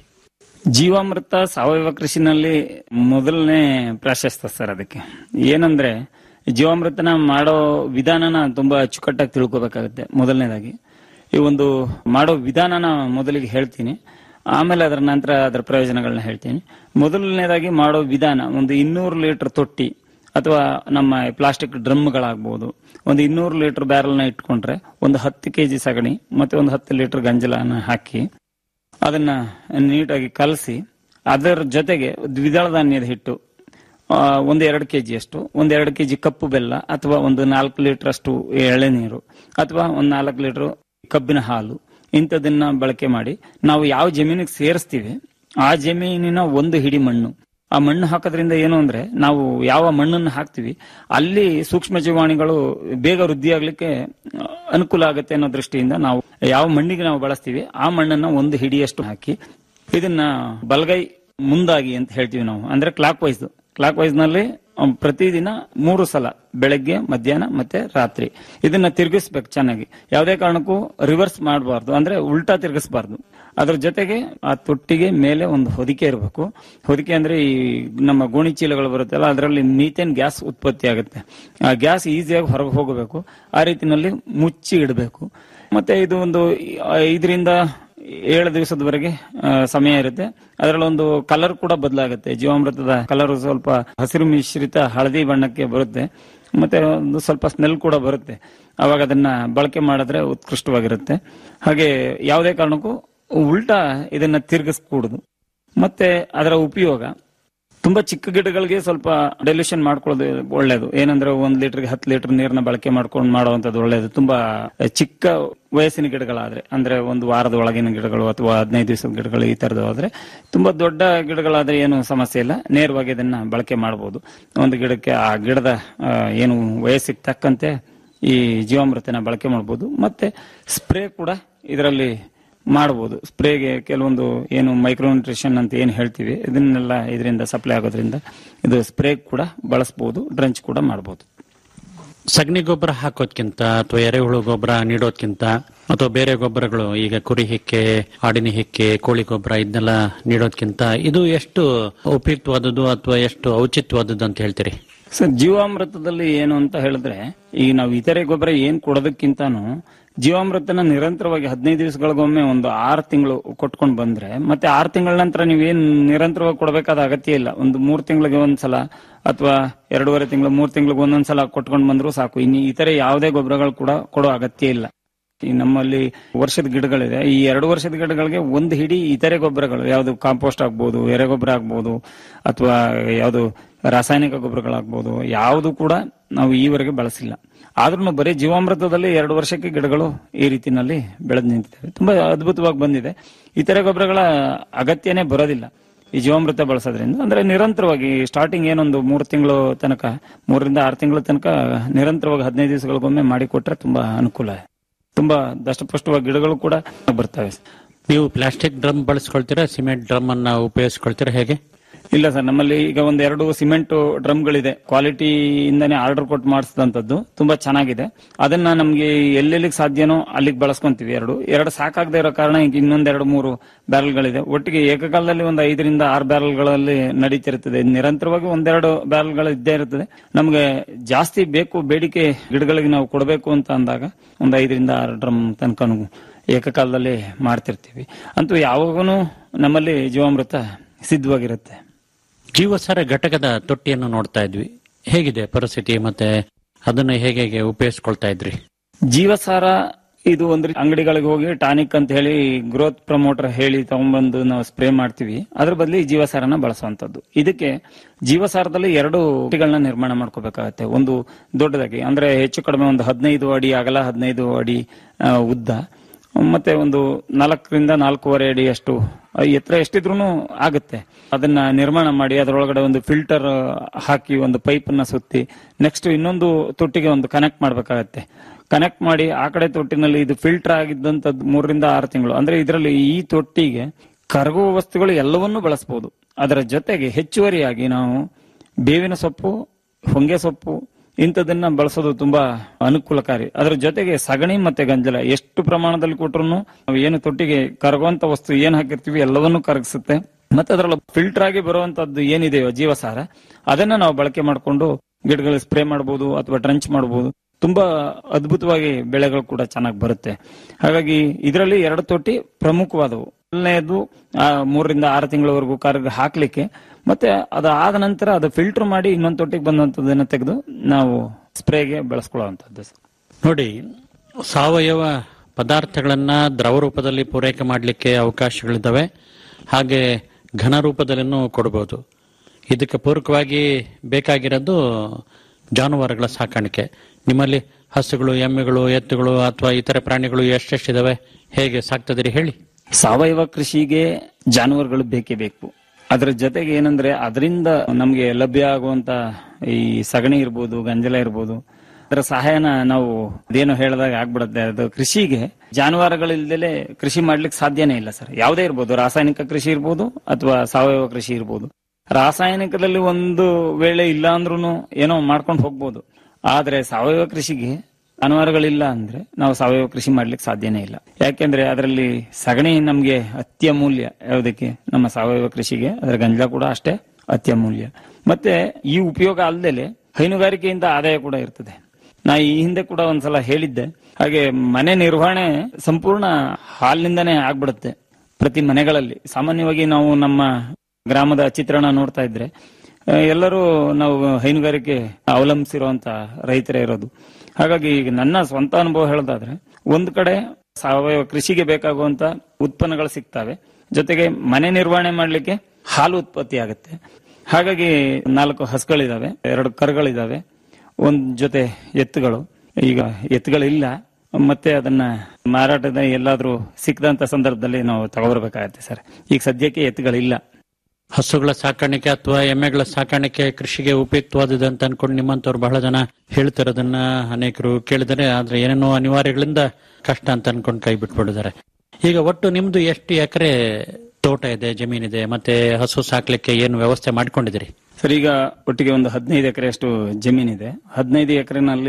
ಜೀವಾಮೃತ ಸಾವಯವ ಕೃಷಿನಲ್ಲಿ ಮೊದಲನೇ ಪ್ರಾಶಸ್ತ್ಯ ಸರ್ ಅದಕ್ಕೆ ಏನಂದ್ರೆ ಜೀವಾಮೃತನ ಮಾಡೋ ವಿಧಾನನ ತುಂಬಾ ಅಚ್ಚುಕಟ್ಟಾಗಿ ತಿಳ್ಕೊಬೇಕಾಗುತ್ತೆ ಮೊದಲನೇದಾಗಿ ಈ ಒಂದು ಮಾಡೋ ವಿಧಾನನ ಮೊದಲಿಗೆ ಹೇಳ್ತೀನಿ ಆಮೇಲೆ ಅದರ ನಂತರ ಅದರ ಪ್ರಯೋಜನಗಳನ್ನ ಹೇಳ್ತೀನಿ ಮೊದಲನೇದಾಗಿ ಮಾಡೋ ವಿಧಾನ ಒಂದು ಇನ್ನೂರು ಲೀಟರ್ ತೊಟ್ಟಿ ಅಥವಾ ನಮ್ಮ ಪ್ಲಾಸ್ಟಿಕ್ ಡ್ರಮ್ಗಳಾಗ್ಬೋದು ಒಂದು ಇನ್ನೂರು ಲೀಟರ್ ಬ್ಯಾರಲ್ನ ಇಟ್ಕೊಂಡ್ರೆ ಒಂದು ಹತ್ತು ಕೆಜಿ ಸಗಣಿ ಮತ್ತೆ ಒಂದು ಹತ್ತು ಲೀಟರ್ ಗಂಜಲನ ಹಾಕಿ ಅದನ್ನ ನೀಟಾಗಿ ಕಲಸಿ ಅದರ ಜೊತೆಗೆ ದ್ವಿದಳ ಧಾನ್ಯದ ಹಿಟ್ಟು ಆ, ಒಂದು ಎರಡು ಕೆಜಿ ಅಷ್ಟು ಒಂದು ಎರಡು ಕೆಜಿ ಕಪ್ಪು ಬೆಲ್ಲ ಅಥವಾ ಒಂದು ನಾಲ್ಕು ಲೀಟರ್ ಅಷ್ಟು ಎಳೆನೀರು ಅಥವಾ ಒಂದು ನಾಲ್ಕು ಲೀಟರ್ ಕಬ್ಬಿನ ಹಾಲು ಇಂಥದನ್ನ ಬಳಕೆ ಮಾಡಿ ನಾವು ಯಾವ ಜಮೀನಿಗೆ ಸೇರಿಸ್ತೀವಿ ಆ ಜಮೀನಿನ ಒಂದು ಹಿಡಿ ಮಣ್ಣು ಆ ಮಣ್ಣು ಹಾಕೋದ್ರಿಂದ ಏನು ಅಂದ್ರೆ ನಾವು ಯಾವ ಮಣ್ಣನ್ನು ಹಾಕ್ತಿವಿ ಅಲ್ಲಿ ಸೂಕ್ಷ್ಮ ಜೀವಾಣುಗಳು ಬೇಗ ವೃದ್ಧಿಯಾಗ್ಲಿಕ್ಕೆ ಆ, ಅನುಕೂಲ ಆಗುತ್ತೆ ಅನ್ನೋ ದೃಷ್ಟಿಯಿಂದ ನಾವು ಯಾವ ಮಣ್ಣಿಗೆ ನಾವು ಬಳಸ್ತೀವಿ ಆ ಮಣ್ಣನ್ನ ಒಂದು ಹಿಡಿಯಷ್ಟು ಹಾಕಿ ಇದನ್ನ ಬಲಗೈ ಮುಂದಾಗಿ ಅಂತ ಹೇಳ್ತೀವಿ ನಾವು ಅಂದ್ರೆ ಕ್ಲಾಕ್ ವೈಸ್ ಕ್ಲಾಕ್ ವೈಸ್ ನಲ್ಲಿ ಅಹ್, ಪ್ರತಿದಿನ ಮೂರು ಸಲ ಬೆಳಗ್ಗೆ ಮಧ್ಯಾಹ್ನ ಮತ್ತೆ ರಾತ್ರಿ ಇದನ್ನ ತಿರುಗಿಸ್ಬೇಕು ಚೆನ್ನಾಗಿ ಯಾವುದೇ ಕಾರಣಕ್ಕೂ ರಿವರ್ಸ್ ಮಾಡಬಾರ್ದು ಅಂದ್ರೆ ಉಲ್ಟಾ ತಿರುಗಿಸಬಾರ್ದು ಅದ್ರ ಜೊತೆಗೆ ಆ ತೊಟ್ಟಿಗೆ ಮೇಲೆ ಒಂದು ಹೊದಿಕೆ ಇರಬೇಕು ಹೊದಿಕೆ ಅಂದ್ರೆ ಈ ನಮ್ಮ ಗೋಣಿ ಚೀಲಗಳು ಬರುತ್ತಲ್ಲ ಅದರಲ್ಲಿ ಮೀಥೇನ್ ಗ್ಯಾಸ್ ಉತ್ಪತ್ತಿ ಆಗುತ್ತೆ ಆ ಗ್ಯಾಸ್ ಈಸಿಯಾಗಿ ಹೊರಗೆ ಹೋಗಬೇಕು ಆ ರೀತಿನಲ್ಲಿ ಮುಚ್ಚಿ ಇಡಬೇಕು ಮತ್ತೆ ಇದು ಒಂದು ಐದರಿಂದ ಏಳು ದಿವಸದವರೆಗೆ ಆ, ಸಮಯ ಇರುತ್ತೆ ಅದರಲ್ಲಿ ಒಂದು ಕಲರ್ ಕೂಡ ಬದಲಾಗುತ್ತೆ ಜೀವಾಮೃತದ ಕಲರ್ ಸ್ವಲ್ಪ ಹಸಿರು ಮಿಶ್ರಿತ ಹಳದಿ ಬಣ್ಣಕ್ಕೆ ಬರುತ್ತೆ ಮತ್ತೆ ಒಂದು ಸ್ವಲ್ಪ ಸ್ಮೆಲ್ ಕೂಡ ಬರುತ್ತೆ ಅವಾಗ ಅದನ್ನ ಬಳಕೆ ಮಾಡಿದ್ರೆ ಉತ್ಕೃಷ್ಟವಾಗಿರುತ್ತೆ ಹಾಗೆ ಯಾವುದೇ ಕಾರಣಕ್ಕೂ ಉಲ್ಟಾ ಇದನ್ನ ತಿರುಗಿಸ್ಕೂಡುದು ಮತ್ತೆ ಅದರ ಉಪಯೋಗ ತುಂಬಾ ಚಿಕ್ಕ ಗಿಡಗಳಿಗೆ ಸ್ವಲ್ಪ ಡೈಲ್ಯೂಷನ್ ಮಾಡ್ಕೊಳ್ಳೋದು ಒಳ್ಳೇದು ಏನಂದ್ರೆ ಒಂದ್ ಲೀಟರ್ಗೆ ಹತ್ತು ಲೀಟರ್ ನೀರನ್ನ ಬಳಕೆ ಮಾಡ್ಕೊಂಡು ಮಾಡುವಂತದ್ದು ಒಳ್ಳೇದು ತುಂಬಾ ಚಿಕ್ಕ ವಯಸ್ಸಿನ ಗಿಡಗಳಾದ್ರೆ ಅಂದ್ರೆ ಒಂದು ವಾರದ ಒಳಗಿನ ಗಿಡಗಳು ಅಥವಾ ಹದಿನೈದು ದಿವಸದ ಗಿಡಗಳು ಈ ತರದ್ದು ಆದ್ರೆ ತುಂಬಾ ದೊಡ್ಡ ಗಿಡಗಳಾದ್ರೆ ಏನು ಸಮಸ್ಯೆ ಇಲ್ಲ ನೇರವಾಗಿ ಇದನ್ನ ಬಳಕೆ ಮಾಡಬಹುದು ಒಂದು ಗಿಡಕ್ಕೆ ಆ ಗಿಡದ ಆ, ಏನು ವಯಸ್ಸಿಗೆ ತಕ್ಕಂತೆ ಈ ಜೀವಾಮೃತನ ಬಳಕೆ ಮಾಡಬಹುದು ಮತ್ತೆ ಸ್ಪ್ರೇ ಕೂಡ ಇದರಲ್ಲಿ ಮಾಡಬಹುದು ಸ್ಪ್ರೇಗೆ ಕೆಲವೊಂದು ಏನು ಮೈಕ್ರೋ ನ್ಯೂಟ್ರಿಷನ್ ಅಂತ ಏನು ಹೇಳ್ತೀವಿ ಇದನ್ನೆಲ್ಲ ಇದರಿಂದ ಸಪ್ಲೈ ಆಗೋದ್ರಿಂದ ಇದು ಸ್ಪ್ರೇ ಕೂಡ ಬಳಸಬಹುದು ಡ್ರಂಚ್ ಕೂಡ ಮಾಡಬಹುದು
ಸಗಣಿ ಗೊಬ್ಬರ ಹಾಕೋದ್ಕಿಂತ ಅಥವಾ ಎರೆಹುಳು ಗೊಬ್ಬರ ನೀಡೋದ್ಕಿಂತ ಅಥವಾ ಬೇರೆ ಗೊಬ್ಬರಗಳು ಈಗ ಕುರಿ ಹಿಕ್ಕೆ ಆಡಿನ ಹಿಕ್ಕೆ ಕೋಳಿ ಗೊಬ್ಬರ ಇದನ್ನೆಲ್ಲ ನೀಡೋದ್ಕಿಂತ ಇದು ಎಷ್ಟು ಉಪಯುಕ್ತವಾದದ್ದು ಅಥವಾ ಎಷ್ಟು ಔಚಿತ್ಯವಾದದ್ದು ಅಂತ ಹೇಳ್ತೀರಿ
ಸರ್ ಜೀವಾಮೃತದಲ್ಲಿ ಏನು ಅಂತ ಹೇಳಿದ್ರೆ ಈಗ ನಾವು ಇತರೆ ಗೊಬ್ಬರ ಏನ್ ಕೊಡೋದಕ್ಕಿಂತಾನು ಜೀವಾಮೃತನ ನಿರಂತರವಾಗಿ ಹದಿನೈದು ದಿವಸಗಳಿಗೊಮ್ಮೆ ಒಂದು ಆರು ತಿಂಗಳು ಕೊಟ್ಕೊಂಡು ಬಂದ್ರೆ ಮತ್ತೆ ಆರು ತಿಂಗಳ ನಂತರ ನೀವೇನ್ ನಿರಂತರವಾಗಿ ಕೊಡಬೇಕಾದ ಅಗತ್ಯ ಇಲ್ಲ ಒಂದು ಮೂರ್ ತಿಂಗಳಿಗೆ ಒಂದ್ಸಲ ಅಥವಾ ಎರಡೂವರೆ ತಿಂಗಳು ಮೂರ್ ತಿಂಗಳಿಗೆ ಒಂದೊಂದ್ಸಲ ಕೊಟ್ಕೊಂಡು ಬಂದ್ರು ಸಾಕು ಇನ್ನು ಇತರೆ ಯಾವುದೇ ಗೊಬ್ಬರಗಳು ಕೂಡ ಕೊಡೋ ಅಗತ್ಯ ಇಲ್ಲ ಈ ನಮ್ಮಲ್ಲಿ ವರ್ಷದ ಗಿಡಗಳಿದೆ ಈ ಎರಡು ವರ್ಷದ ಗಿಡಗಳಿಗೆ ಒಂದು ಹಿಡಿ ಇತರೆ ಗೊಬ್ಬರಗಳು ಯಾವುದು ಕಾಂಪೋಸ್ಟ್ ಆಗ್ಬೋದು ಎರೆಗೊಬ್ಬರ ಆಗ್ಬೋದು ಅಥವಾ ಯಾವುದು ರಾಸಾಯನಿಕ ಗೊಬ್ಬರಗಳಾಗ್ಬೋದು ಯಾವುದು ಕೂಡ ನಾವು ಈವರೆಗೆ ಬಳಸಿಲ್ಲ ಆದ್ರೂ ಬರೀ ಜೀವಾಮೃತದಲ್ಲಿ ಎರಡು ವರ್ಷಕ್ಕೆ ಗಿಡಗಳು ಈ ರೀತಿನಲ್ಲಿ ಬೆಳೆದು ನಿಂತಿದ್ದಾವೆ ತುಂಬಾ ಅದ್ಭುತವಾಗಿ ಬಂದಿದೆ ಇತರೆ ಗೊಬ್ಬರಗಳ ಅಗತ್ಯನೇ ಬರೋದಿಲ್ಲ ಈ ಜೀವಾಮೃತ ಬಳಸೋದ್ರಿಂದ ಅಂದ್ರೆ ನಿರಂತರವಾಗಿ ಸ್ಟಾರ್ಟಿಂಗ್ ಏನೊಂದು ಮೂರು ತಿಂಗಳು ತನಕ ಮೂರರಿಂದ ಆರು ತಿಂಗಳ ತನಕ ನಿರಂತರವಾಗಿ ಹದಿನೈದು ದಿವಸಗಳಿಗೊಮ್ಮೆ ಮಾಡಿ ಕೊಟ್ರೆ ತುಂಬಾ ಅನುಕೂಲ ತುಂಬಾ ದಷ್ಟಪುಷ್ಟವಾಗಿ ಗಿಡಗಳು ಕೂಡ ಬರ್ತವೆ
ನೀವು ಪ್ಲಾಸ್ಟಿಕ್ ಡ್ರಮ್ ಬಳಸ್ಕೊಳ್ತೀರಾ ಸಿಮೆಂಟ್ ಡ್ರಮ್ ಅನ್ನ ಉಪಯೋಗಿಸ್ಕೊಳ್ತೀರಾ ಹೇಗೆ
ಇಲ್ಲ ಸರ್ ನಮ್ಮಲ್ಲಿ ಈಗ ಒಂದ್ ಎರಡು ಸಿಮೆಂಟ್ ಡ್ರಮ್ಗಳಿದೆ ಕ್ವಾಲಿಟಿಯಿಂದಾನೇ ಆರ್ಡರ್ ಕೊಟ್ಟು ಮಾಡಿಸಿದಂತದ್ದು ತುಂಬಾ ಚೆನ್ನಾಗಿದೆ ಅದನ್ನ ನಮ್ಗೆ ಎಲ್ಲೆಲ್ಲಿಗೆ ಸಾಧ್ಯನೋ ಅಲ್ಲಿಗೆ ಬಳಸ್ಕೊಂತೀವಿ ಎರಡು ಎರಡು ಸಾಕಾಗದೇ ಇರೋ ಕಾರಣ ಈಗ ಇನ್ನೊಂದೆರಡು ಮೂರು ಬ್ಯಾರಲ್ಗಳಿದೆ ಒಟ್ಟಿಗೆ ಏಕಕಾಲದಲ್ಲಿ ಒಂದು ಐದರಿಂದ ಆರು ಬ್ಯಾರಲ್ಗಳಲ್ಲಿ ನಡೀತಿರ್ತದೆ ನಿರಂತರವಾಗಿ ಒಂದೆರಡು ಬ್ಯಾರಲ್ಗಳು ಇದ್ದೇ ಇರ್ತದೆ ನಮ್ಗೆ ಜಾಸ್ತಿ ಬೇಕು ಬೇಡಿಕೆ ಗಿಡಗಳಿಗೆ ನಾವು ಕೊಡಬೇಕು ಅಂತ ಅಂದಾಗ ಒಂದು ಐದರಿಂದ ಆರು ಡ್ರಮ್ ತನಕನು ಏಕಕಾಲದಲ್ಲಿ ಮಾಡ್ತಿರ್ತೀವಿ ಅಂತೂ ಯಾವಾಗೂ ನಮ್ಮಲ್ಲಿ ಜೀವಾಮೃತ ಸಿದ್ಧವಾಗಿರುತ್ತೆ
ಜೀವಸಾರ ಘಟಕದ ತೊಟ್ಟಿಯನ್ನು ನೋಡ್ತಾ ಇದ್ವಿ ಹೇಗಿದೆ ಪರಿಸ್ಥಿತಿ ಮತ್ತೆ ಅದನ್ನ ಹೇಗೆ ಹೇಗೆ ಉಪಯೋಗಿಸ್ಕೊಳ್ತಾ ಇದ್ರಿ
ಜೀವಸಾರ ಇದು ಒಂದು ಅಂಗಡಿಗಳಿಗೆ ಹೋಗಿ ಟಾನಿಕ್ ಅಂತ ಹೇಳಿ ಗ್ರೋತ್ ಪ್ರಮೋಟರ್ ಹೇಳಿ ತಗೊಂಡ್ಬಂದು ನಾವು ಸ್ಪ್ರೇ ಮಾಡ್ತೀವಿ ಅದ್ರ ಬದಲಿ ಜೀವಸಾರನ ಬಳಸುವಂತದ್ದು ಇದಕ್ಕೆ ಜೀವಸಾರದಲ್ಲಿ ಎರಡು ತೊಟ್ಟಿಗಳನ್ನ ನಿರ್ಮಾಣ ಮಾಡ್ಕೋಬೇಕಾಗತ್ತೆ ಒಂದು ದೊಡ್ಡದಾಗಿ ಅಂದ್ರೆ ಹೆಚ್ಚು ಕಡಿಮೆ ಒಂದು ಹದಿನೈದು ಅಡಿ ಅಗಲ ಹದಿನೈದು ಅಡಿ ಆ, ಉದ್ದ ಮತ್ತೆ ಒಂದು ನಾಲ್ಕರಿಂದ ನಾಲ್ಕೂವರೆ ಅಡಿ ಅಷ್ಟು ಎತ್ತರ ಎಷ್ಟಿದ್ರು ಆಗುತ್ತೆ ಅದನ್ನ ನಿರ್ಮಾಣ ಮಾಡಿ ಅದರೊಳಗಡೆ ಒಂದು ಫಿಲ್ಟರ್ ಹಾಕಿ ಒಂದು ಪೈಪ್ ಅನ್ನ ಸುತ್ತಿ ನೆಕ್ಸ್ಟ್ ಇನ್ನೊಂದು ತೊಟ್ಟಿಗೆ ಒಂದು ಕನೆಕ್ಟ್ ಮಾಡ್ಬೇಕಾಗತ್ತೆ ಕನೆಕ್ಟ್ ಮಾಡಿ ಆ ಕಡೆ ತೊಟ್ಟಿನಲ್ಲಿ ಇದು ಫಿಲ್ಟರ್ ಆಗಿದ್ದಂತದ್ದು ಮೂರರಿಂದ ಆರು ತಿಂಗಳು ಅಂದ್ರೆ ಇದರಲ್ಲಿ ಈ ತೊಟ್ಟಿಗೆ ಕರಗುವ ವಸ್ತುಗಳು ಎಲ್ಲವನ್ನೂ ಬಳಸಬಹುದು ಅದರ ಜೊತೆಗೆ ಹೆಚ್ಚುವರಿಯಾಗಿ ನಾವು ಬೇವಿನ ಸೊಪ್ಪು ಹೊಂಗೆ ಸೊಪ್ಪು ಇಂಥದನ್ನ ಬಳಸೋದು ತುಂಬಾ ಅನುಕೂಲಕಾರಿ ಅದರ ಜೊತೆಗೆ ಸಗಣಿ ಮತ್ತೆ ಗಂಜಲ ಎಷ್ಟು ಪ್ರಮಾಣದಲ್ಲಿ ಕೊಟ್ರು ನಾವು ಏನು ತೊಟ್ಟಿಗೆ ಕರಗುವಂತ ವಸ್ತು ಏನ್ ಹಾಕಿರ್ತೀವಿ ಎಲ್ಲವನ್ನೂ ಕರಗಿಸುತ್ತೆ ಮತ್ತೆ ಅದರಲ್ಲಿ ಫಿಲ್ಟರ್ ಆಗಿ ಬರುವಂತದ್ದು ಏನಿದೆಯೋ ಜೀವಸಾರ ಅದನ್ನ ನಾವು ಬಳಕೆ ಮಾಡಿಕೊಂಡು ಗಿಡಗಳಿಗೆ ಸ್ಪ್ರೇ ಮಾಡಬಹುದು ಅಥವಾ ಟ್ರಂಚ್ ಮಾಡಬಹುದು ತುಂಬಾ ಅದ್ಭುತವಾಗಿ ಬೆಳೆಗಳು ಕೂಡ ಚೆನ್ನಾಗಿ ಬರುತ್ತೆ ಹಾಗಾಗಿ ಇದರಲ್ಲಿ ಎರಡು ತೊಟ್ಟಿ ಪ್ರಮುಖವಾದವು ಮೊದಲನೇದು ಆ, ಮೂರರಿಂದ ಆರು ತಿಂಗಳವರೆಗೂ ಕರ್ಗ ಹಾಕ್ಲಿಕ್ಕೆ ಮತ್ತೆ ಅದಾದ ನಂತರ ಅದು ಫಿಲ್ಟರ್ ಮಾಡಿ ಇನ್ನೊಂದು ತೊಟ್ಟಿಗೆ ಬಂದಂತದನ್ನ ತೆಗೆದು ನಾವು ಸ್ಪ್ರೇಗೆ ಬಳಸ್ಕೊಳ್ಳುವಂತದ್ದು
ನೋಡಿ ಸಾವಯವ ಪದಾರ್ಥಗಳನ್ನ ದ್ರವ ರೂಪದಲ್ಲಿ ಪೂರೈಕೆ ಮಾಡಲಿಕ್ಕೆ ಅವಕಾಶಗಳಿದ್ದಾವೆ ಹಾಗೆ ಘನ ರೂಪದಲ್ಲಿನೂ ಕೊಡಬಹುದು ಇದಕ್ಕೆ ಪೂರಕವಾಗಿ ಬೇಕಾಗಿರೋದು ಜಾನುವಾರುಗಳ ಸಾಕಾಣಿಕೆ ನಿಮ್ಮಲ್ಲಿ ಹಸುಗಳು ಎಮ್ಮೆಗಳು ಎತ್ತುಗಳು ಅಥವಾ ಇತರ ಪ್ರಾಣಿಗಳು ಎಷ್ಟೆಷ್ಟಿದಾವೆ ಹೇಗೆ ಸಾಕ್ತದಿರಿ ಹೇಳಿ
ಸಾವಯವ ಕೃಷಿಗೆ ಜಾನುವಾರುಗಳು ಬೇಕೇ ಬೇಕು ಅದರ ಜೊತೆಗೆ ಏನಂದ್ರೆ ಅದರಿಂದ ನಮ್ಗೆ ಲಭ್ಯ ಆಗುವಂತ ಈ ಸಗಣಿ ಇರ್ಬೋದು ಗಂಜಲ ಇರ್ಬೋದು ಅದರ ಸಹಾಯನ ನಾವು ಅದೇನೋ ಹೇಳಿದಾಗ ಆಗ್ಬಿಡುತ್ತೆ ಅದು ಕೃಷಿಗೆ ಜಾನುವಾರುಗಳಿಲ್ದಲೆ ಕೃಷಿ ಮಾಡ್ಲಿಕ್ಕೆ ಸಾಧ್ಯನೇ ಇಲ್ಲ ಸರ್ ಯಾವುದೇ ಇರ್ಬೋದು ರಾಸಾಯನಿಕ ಕೃಷಿ ಇರ್ಬೋದು ಅಥವಾ ಸಾವಯವ ಕೃಷಿ ಇರ್ಬೋದು ರಾಸಾಯನಿಕದಲ್ಲಿ ಒಂದು ವೇಳೆ ಇಲ್ಲ ಅಂದ್ರೂ ಏನೋ ಮಾಡ್ಕೊಂಡು ಹೋಗ್ಬೋದು ಆದ್ರೆ ಸಾವಯವ ಕೃಷಿಗೆ ಜಾನುವಾರುಗಳಿಲ್ಲ ಅಂದ್ರೆ ನಾವು ಸಾವಯವ ಕೃಷಿ ಮಾಡ್ಲಿಕ್ಕೆ ಸಾಧ್ಯನೇ ಇಲ್ಲ ಯಾಕೆಂದ್ರೆ ಅದರಲ್ಲಿ ಸಗಣಿ ನಮ್ಗೆ ಅತ್ಯಮೂಲ್ಯ ಯಾವುದಕ್ಕೆ ನಮ್ಮ ಸಾವಯವ ಕೃಷಿಗೆ ಅದರ ಗಂಜಲ ಕೂಡ ಅಷ್ಟೇ ಅತ್ಯಮೂಲ್ಯ ಮತ್ತೆ ಈ ಉಪಯೋಗ ಅಲ್ಲದೆ ಹೈನುಗಾರಿಕೆಯಿಂದ ಆದಾಯ ಕೂಡ ಇರ್ತದೆ ನಾ ಈ ಹಿಂದೆ ಕೂಡ ಒಂದ್ಸಲ ಹೇಳಿದ್ದೆ ಹಾಗೆ ಮನೆ ನಿರ್ವಹಣೆ ಸಂಪೂರ್ಣ ಹಾಲಿನಿಂದನೇ ಆಗ್ಬಿಡುತ್ತೆ ಪ್ರತಿ ಮನೆಗಳಲ್ಲಿ ಸಾಮಾನ್ಯವಾಗಿ ನಾವು ನಮ್ಮ ಗ್ರಾಮದ ಚಿತ್ರಣ ನೋಡ್ತಾ ಇದ್ರೆ ಆ, ಎಲ್ಲರೂ ನಾವು ಹೈನುಗಾರಿಕೆ ಅವಲಂಬಿಸಿರುವಂತ ರೈತರೇ ಇರೋದು ಹಾಗಾಗಿ ಈಗ ನನ್ನ ಸ್ವಂತ ಅನುಭವ ಹೇಳೋದಾದ್ರೆ ಒಂದ್ ಕಡೆ ಸಾವಯವ ಕೃಷಿಗೆ ಬೇಕಾಗುವಂತ ಉತ್ಪನ್ನಗಳು ಸಿಗ್ತವೆ ಜೊತೆಗೆ ಮನೆ ನಿರ್ವಹಣೆ ಮಾಡ್ಲಿಕ್ಕೆ ಹಾಲು ಉತ್ಪತ್ತಿ ಆಗುತ್ತೆ ಹಾಗಾಗಿ ನಾಲ್ಕು ಹಸುಗಳಿದಾವೆ ಎರಡು ಕರುಗಳಿದಾವೆ ಒಂದ್ ಜೊತೆ ಎತ್ತುಗಳು ಈಗ ಎತ್ತುಗಳಿಲ್ಲ ಮತ್ತೆ ಅದನ್ನ ಮಾರಾಟದ ಎಲ್ಲಾದ್ರೂ ಸಿಕ್ಕದಂತ ಸಂದರ್ಭದಲ್ಲಿ ನಾವು ತಗೊಬರ್ಬೇಕಾಗತ್ತೆ ಸರ್ ಈಗ ಸದ್ಯಕ್ಕೆ ಎತ್ತುಗಳಿಲ್ಲ
ಹಸುಗಳ ಸಾಕಾಣಿಕೆ ಅಥವಾ ಎಮ್ಮೆಗಳ ಸಾಕಾಣಿಕೆ ಕೃಷಿಗೆ ಉಪಯುಕ್ತವಾದದ್ದು ಅಂತ ಅನ್ಕೊಂಡು ನಿಮ್ಮಂತವ್ರು ಬಹಳ ಜನ ಹೇಳ್ತಿರೋದನ್ನ ಅನೇಕರು ಕೇಳಿದರೆ ಆದ್ರೆ ಏನೇನೋ ಅನಿವಾರ್ಯಗಳಿಂದ ಕಷ್ಟ ಅಂತ ಅನ್ಕೊಂಡು ಕೈ ಬಿಟ್ಬಿಟ್ಟಿದ್ದಾರೆ ಈಗ ಒಟ್ಟು ನಿಮ್ದು ಎಷ್ಟು ಎಕರೆ ತೋಟ ಇದೆ ಜಮೀನಿದೆ ಮತ್ತೆ ಹಸು ಸಾಕ್ಲಿಕ್ಕೆ ಏನು ವ್ಯವಸ್ಥೆ ಮಾಡ್ಕೊಂಡಿದ್ದೀರಿ
ಸರ್ ಈಗ ಒಟ್ಟಿಗೆ ಒಂದು ಹದಿನೈದು ಎಕರೆ ಅಷ್ಟು ಜಮೀನಿದೆ ಹದಿನೈದು ಎಕರೆನಲ್ಲಿ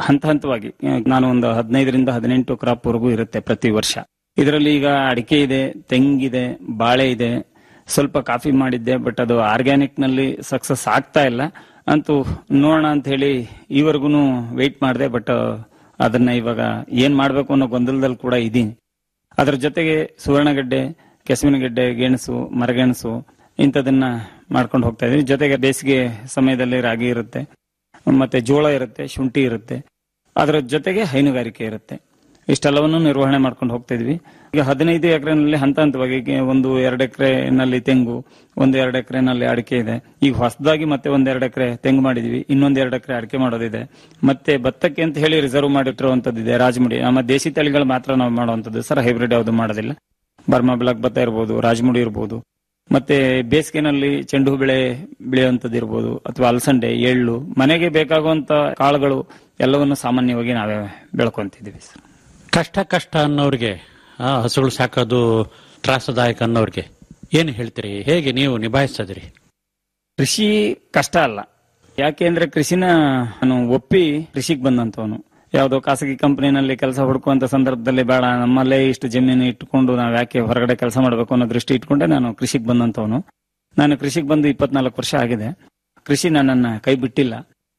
ಹಂತ ಹಂತವಾಗಿ ಆ, ನಾನು ಒಂದು ಹದಿನೈದರಿಂದ ಹದಿನೆಂಟು ಕ್ರಾಪ್ ವರೆಗೂ ಇರುತ್ತೆ ಪ್ರತಿ ವರ್ಷ ಇದರಲ್ಲಿ ಈಗ ಅಡಿಕೆ ಇದೆ ತೆಂಗಿದೆ ಬಾಳೆ ಇದೆ ಸ್ವಲ್ಪ ಕಾಫಿ ಮಾಡಿದ್ದೆ ಬಟ್ ಅದು ಆರ್ಗ್ಯಾನಿಕ್ ನಲ್ಲಿ ಸಕ್ಸಸ್ ಆಗ್ತಾ ಇಲ್ಲ ಅಂತೂ ನೋಡೋಣ ಅಂತ ಹೇಳಿ ಈವರೆಗೂ ವೆಯ್ಟ್ ಮಾಡಿದೆ ಬಟ್ ಅದನ್ನ ಇವಾಗ ಏನ್ ಮಾಡ್ಬೇಕು ಅನ್ನೋ ಗೊಂದಲದಲ್ಲಿ ಕೂಡ ಇದೀನಿ ಅದರ ಜೊತೆಗೆ ಸುವರ್ಣಗಡ್ಡೆ ಕೆಸುವಿನಗಡ್ಡೆ ಗೆಣಸು ಮರಗೆಣಸು ಇಂಥದನ್ನ ಮಾಡ್ಕೊಂಡು ಹೋಗ್ತಾ ಇದೀನಿ ಜೊತೆಗೆ ಬೇಸಿಗೆ ಸಮಯದಲ್ಲಿ ರಾಗಿ ಇರುತ್ತೆ ಮತ್ತೆ ಜೋಳ ಇರುತ್ತೆ ಶುಂಠಿ ಇರುತ್ತೆ ಅದರ ಜೊತೆಗೆ ಹೈನುಗಾರಿಕೆ ಇರುತ್ತೆ ಇಷ್ಟೆಲ್ಲವನ್ನು ನಿರ್ವಹಣೆ ಮಾಡ್ಕೊಂಡು ಹೋಗ್ತಾ ಇದ್ವಿ ಈಗ ಹದಿನೈದು ಎಕರೆನಲ್ಲಿ ಹಂತ ಹಂತವಾಗಿ ಈಗ ಒಂದು ಎರಡು ಎಕರೆನಲ್ಲಿ ತೆಂಗು ಒಂದು ಎರಡು ಎಕರೆನಲ್ಲಿ ಅಡಿಕೆ ಇದೆ ಈಗ ಹೊಸದಾಗಿ ಮತ್ತೆ ಒಂದ್ ಎರಡು ಎಕರೆ ತೆಂಗು ಮಾಡಿದ್ವಿ ಇನ್ನೊಂದ್ ಎರಡು ಎಕರೆ ಅಡಿಕೆ ಮಾಡೋದಿದೆ ಮತ್ತೆ ಭತ್ತಕ್ಕೆ ಅಂತ ಹೇಳಿ ರಿಸರ್ವ್ ಮಾಡಿಟ್ಟಿರುವಂತದ್ದಿದೆ ರಾಜಮುಡಿ ನಮ್ಮ ದೇಶಿ ತಳಿಗಳು ಮಾತ್ರ ನಾವು ಮಾಡುವಂತದ್ದು ಸರ್ ಹೈಬ್ರಿಡ್ ಯಾವುದು ಮಾಡೋದಿಲ್ಲ ಬರ್ಮಾ ಬ್ಲಾಕ್ ಭತ್ತ ಇರ್ಬೋದು ರಾಜಮುಡಿ ಇರ್ಬೋದು ಮತ್ತೆ ಬೇಸಿಗೆನಲ್ಲಿ ಚೆಂಡು ಹೂ ಬೆಳೆ ಬೆಳೆಯುವಂತದ್ದು ಇರ್ಬೋದು ಅಥವಾ ಅಲಸಂಡೆ ಎಳ್ಳು ಮನೆಗೆ ಬೇಕಾಗುವಂತ ಕಾಳುಗಳು ಎಲ್ಲವನ್ನು ಸಾಮಾನ್ಯವಾಗಿ ನಾವೇ ಬೆಳ್ಕೊಂತಿದ್ದೀವಿ ಸರ್
ಕಷ್ಟ ಕಷ್ಟ ಅನ್ನೋರಿಗೆ ಆ, ಹಸುಗಳು ಸಾಕೋದು ತ್ರಾಸದಾಯಕ ಅನ್ನೋರಿಗೆ ಏನು ಹೇಳ್ತೀರಿ ಹೇಗೆ ನೀವು ನಿಭಾಯಿಸ್ತಾ ಇದೀರಿ
ಕೃಷಿ ಕಷ್ಟ ಅಲ್ಲ ಯಾಕೆಂದ್ರೆ ಕೃಷಿನ ನಾನು ಒಪ್ಪಿ ಕೃಷಿಗೆ ಬಂದಂತವನು ಯಾವುದೋ ಖಾಸಗಿ ಕಂಪನಿನಲ್ಲಿ ಕೆಲಸ ಹುಡುಕುವಂತ ಸಂದರ್ಭದಲ್ಲಿ ಬೇಡ ನಮ್ಮಲ್ಲೇ ಇಷ್ಟು ಜಮೀನು ಇಟ್ಕೊಂಡು ನಾವು ಯಾಕೆ ಹೊರಗಡೆ ಕೆಲಸ ಮಾಡಬೇಕು ಅನ್ನೋ ದೃಷ್ಟಿ ಇಟ್ಕೊಂಡೆ ನಾನು ಕೃಷಿಗೆ ಬಂದಂತವನು ನಾನು ಕೃಷಿಗೆ ಬಂದು ಇಪ್ಪತ್ನಾಲ್ಕು ವರ್ಷ ಆಗಿದೆ ಕೃಷಿ ನನ್ನನ್ನ ಕೈ ಬಿಟ್ಟಿಲ್ಲ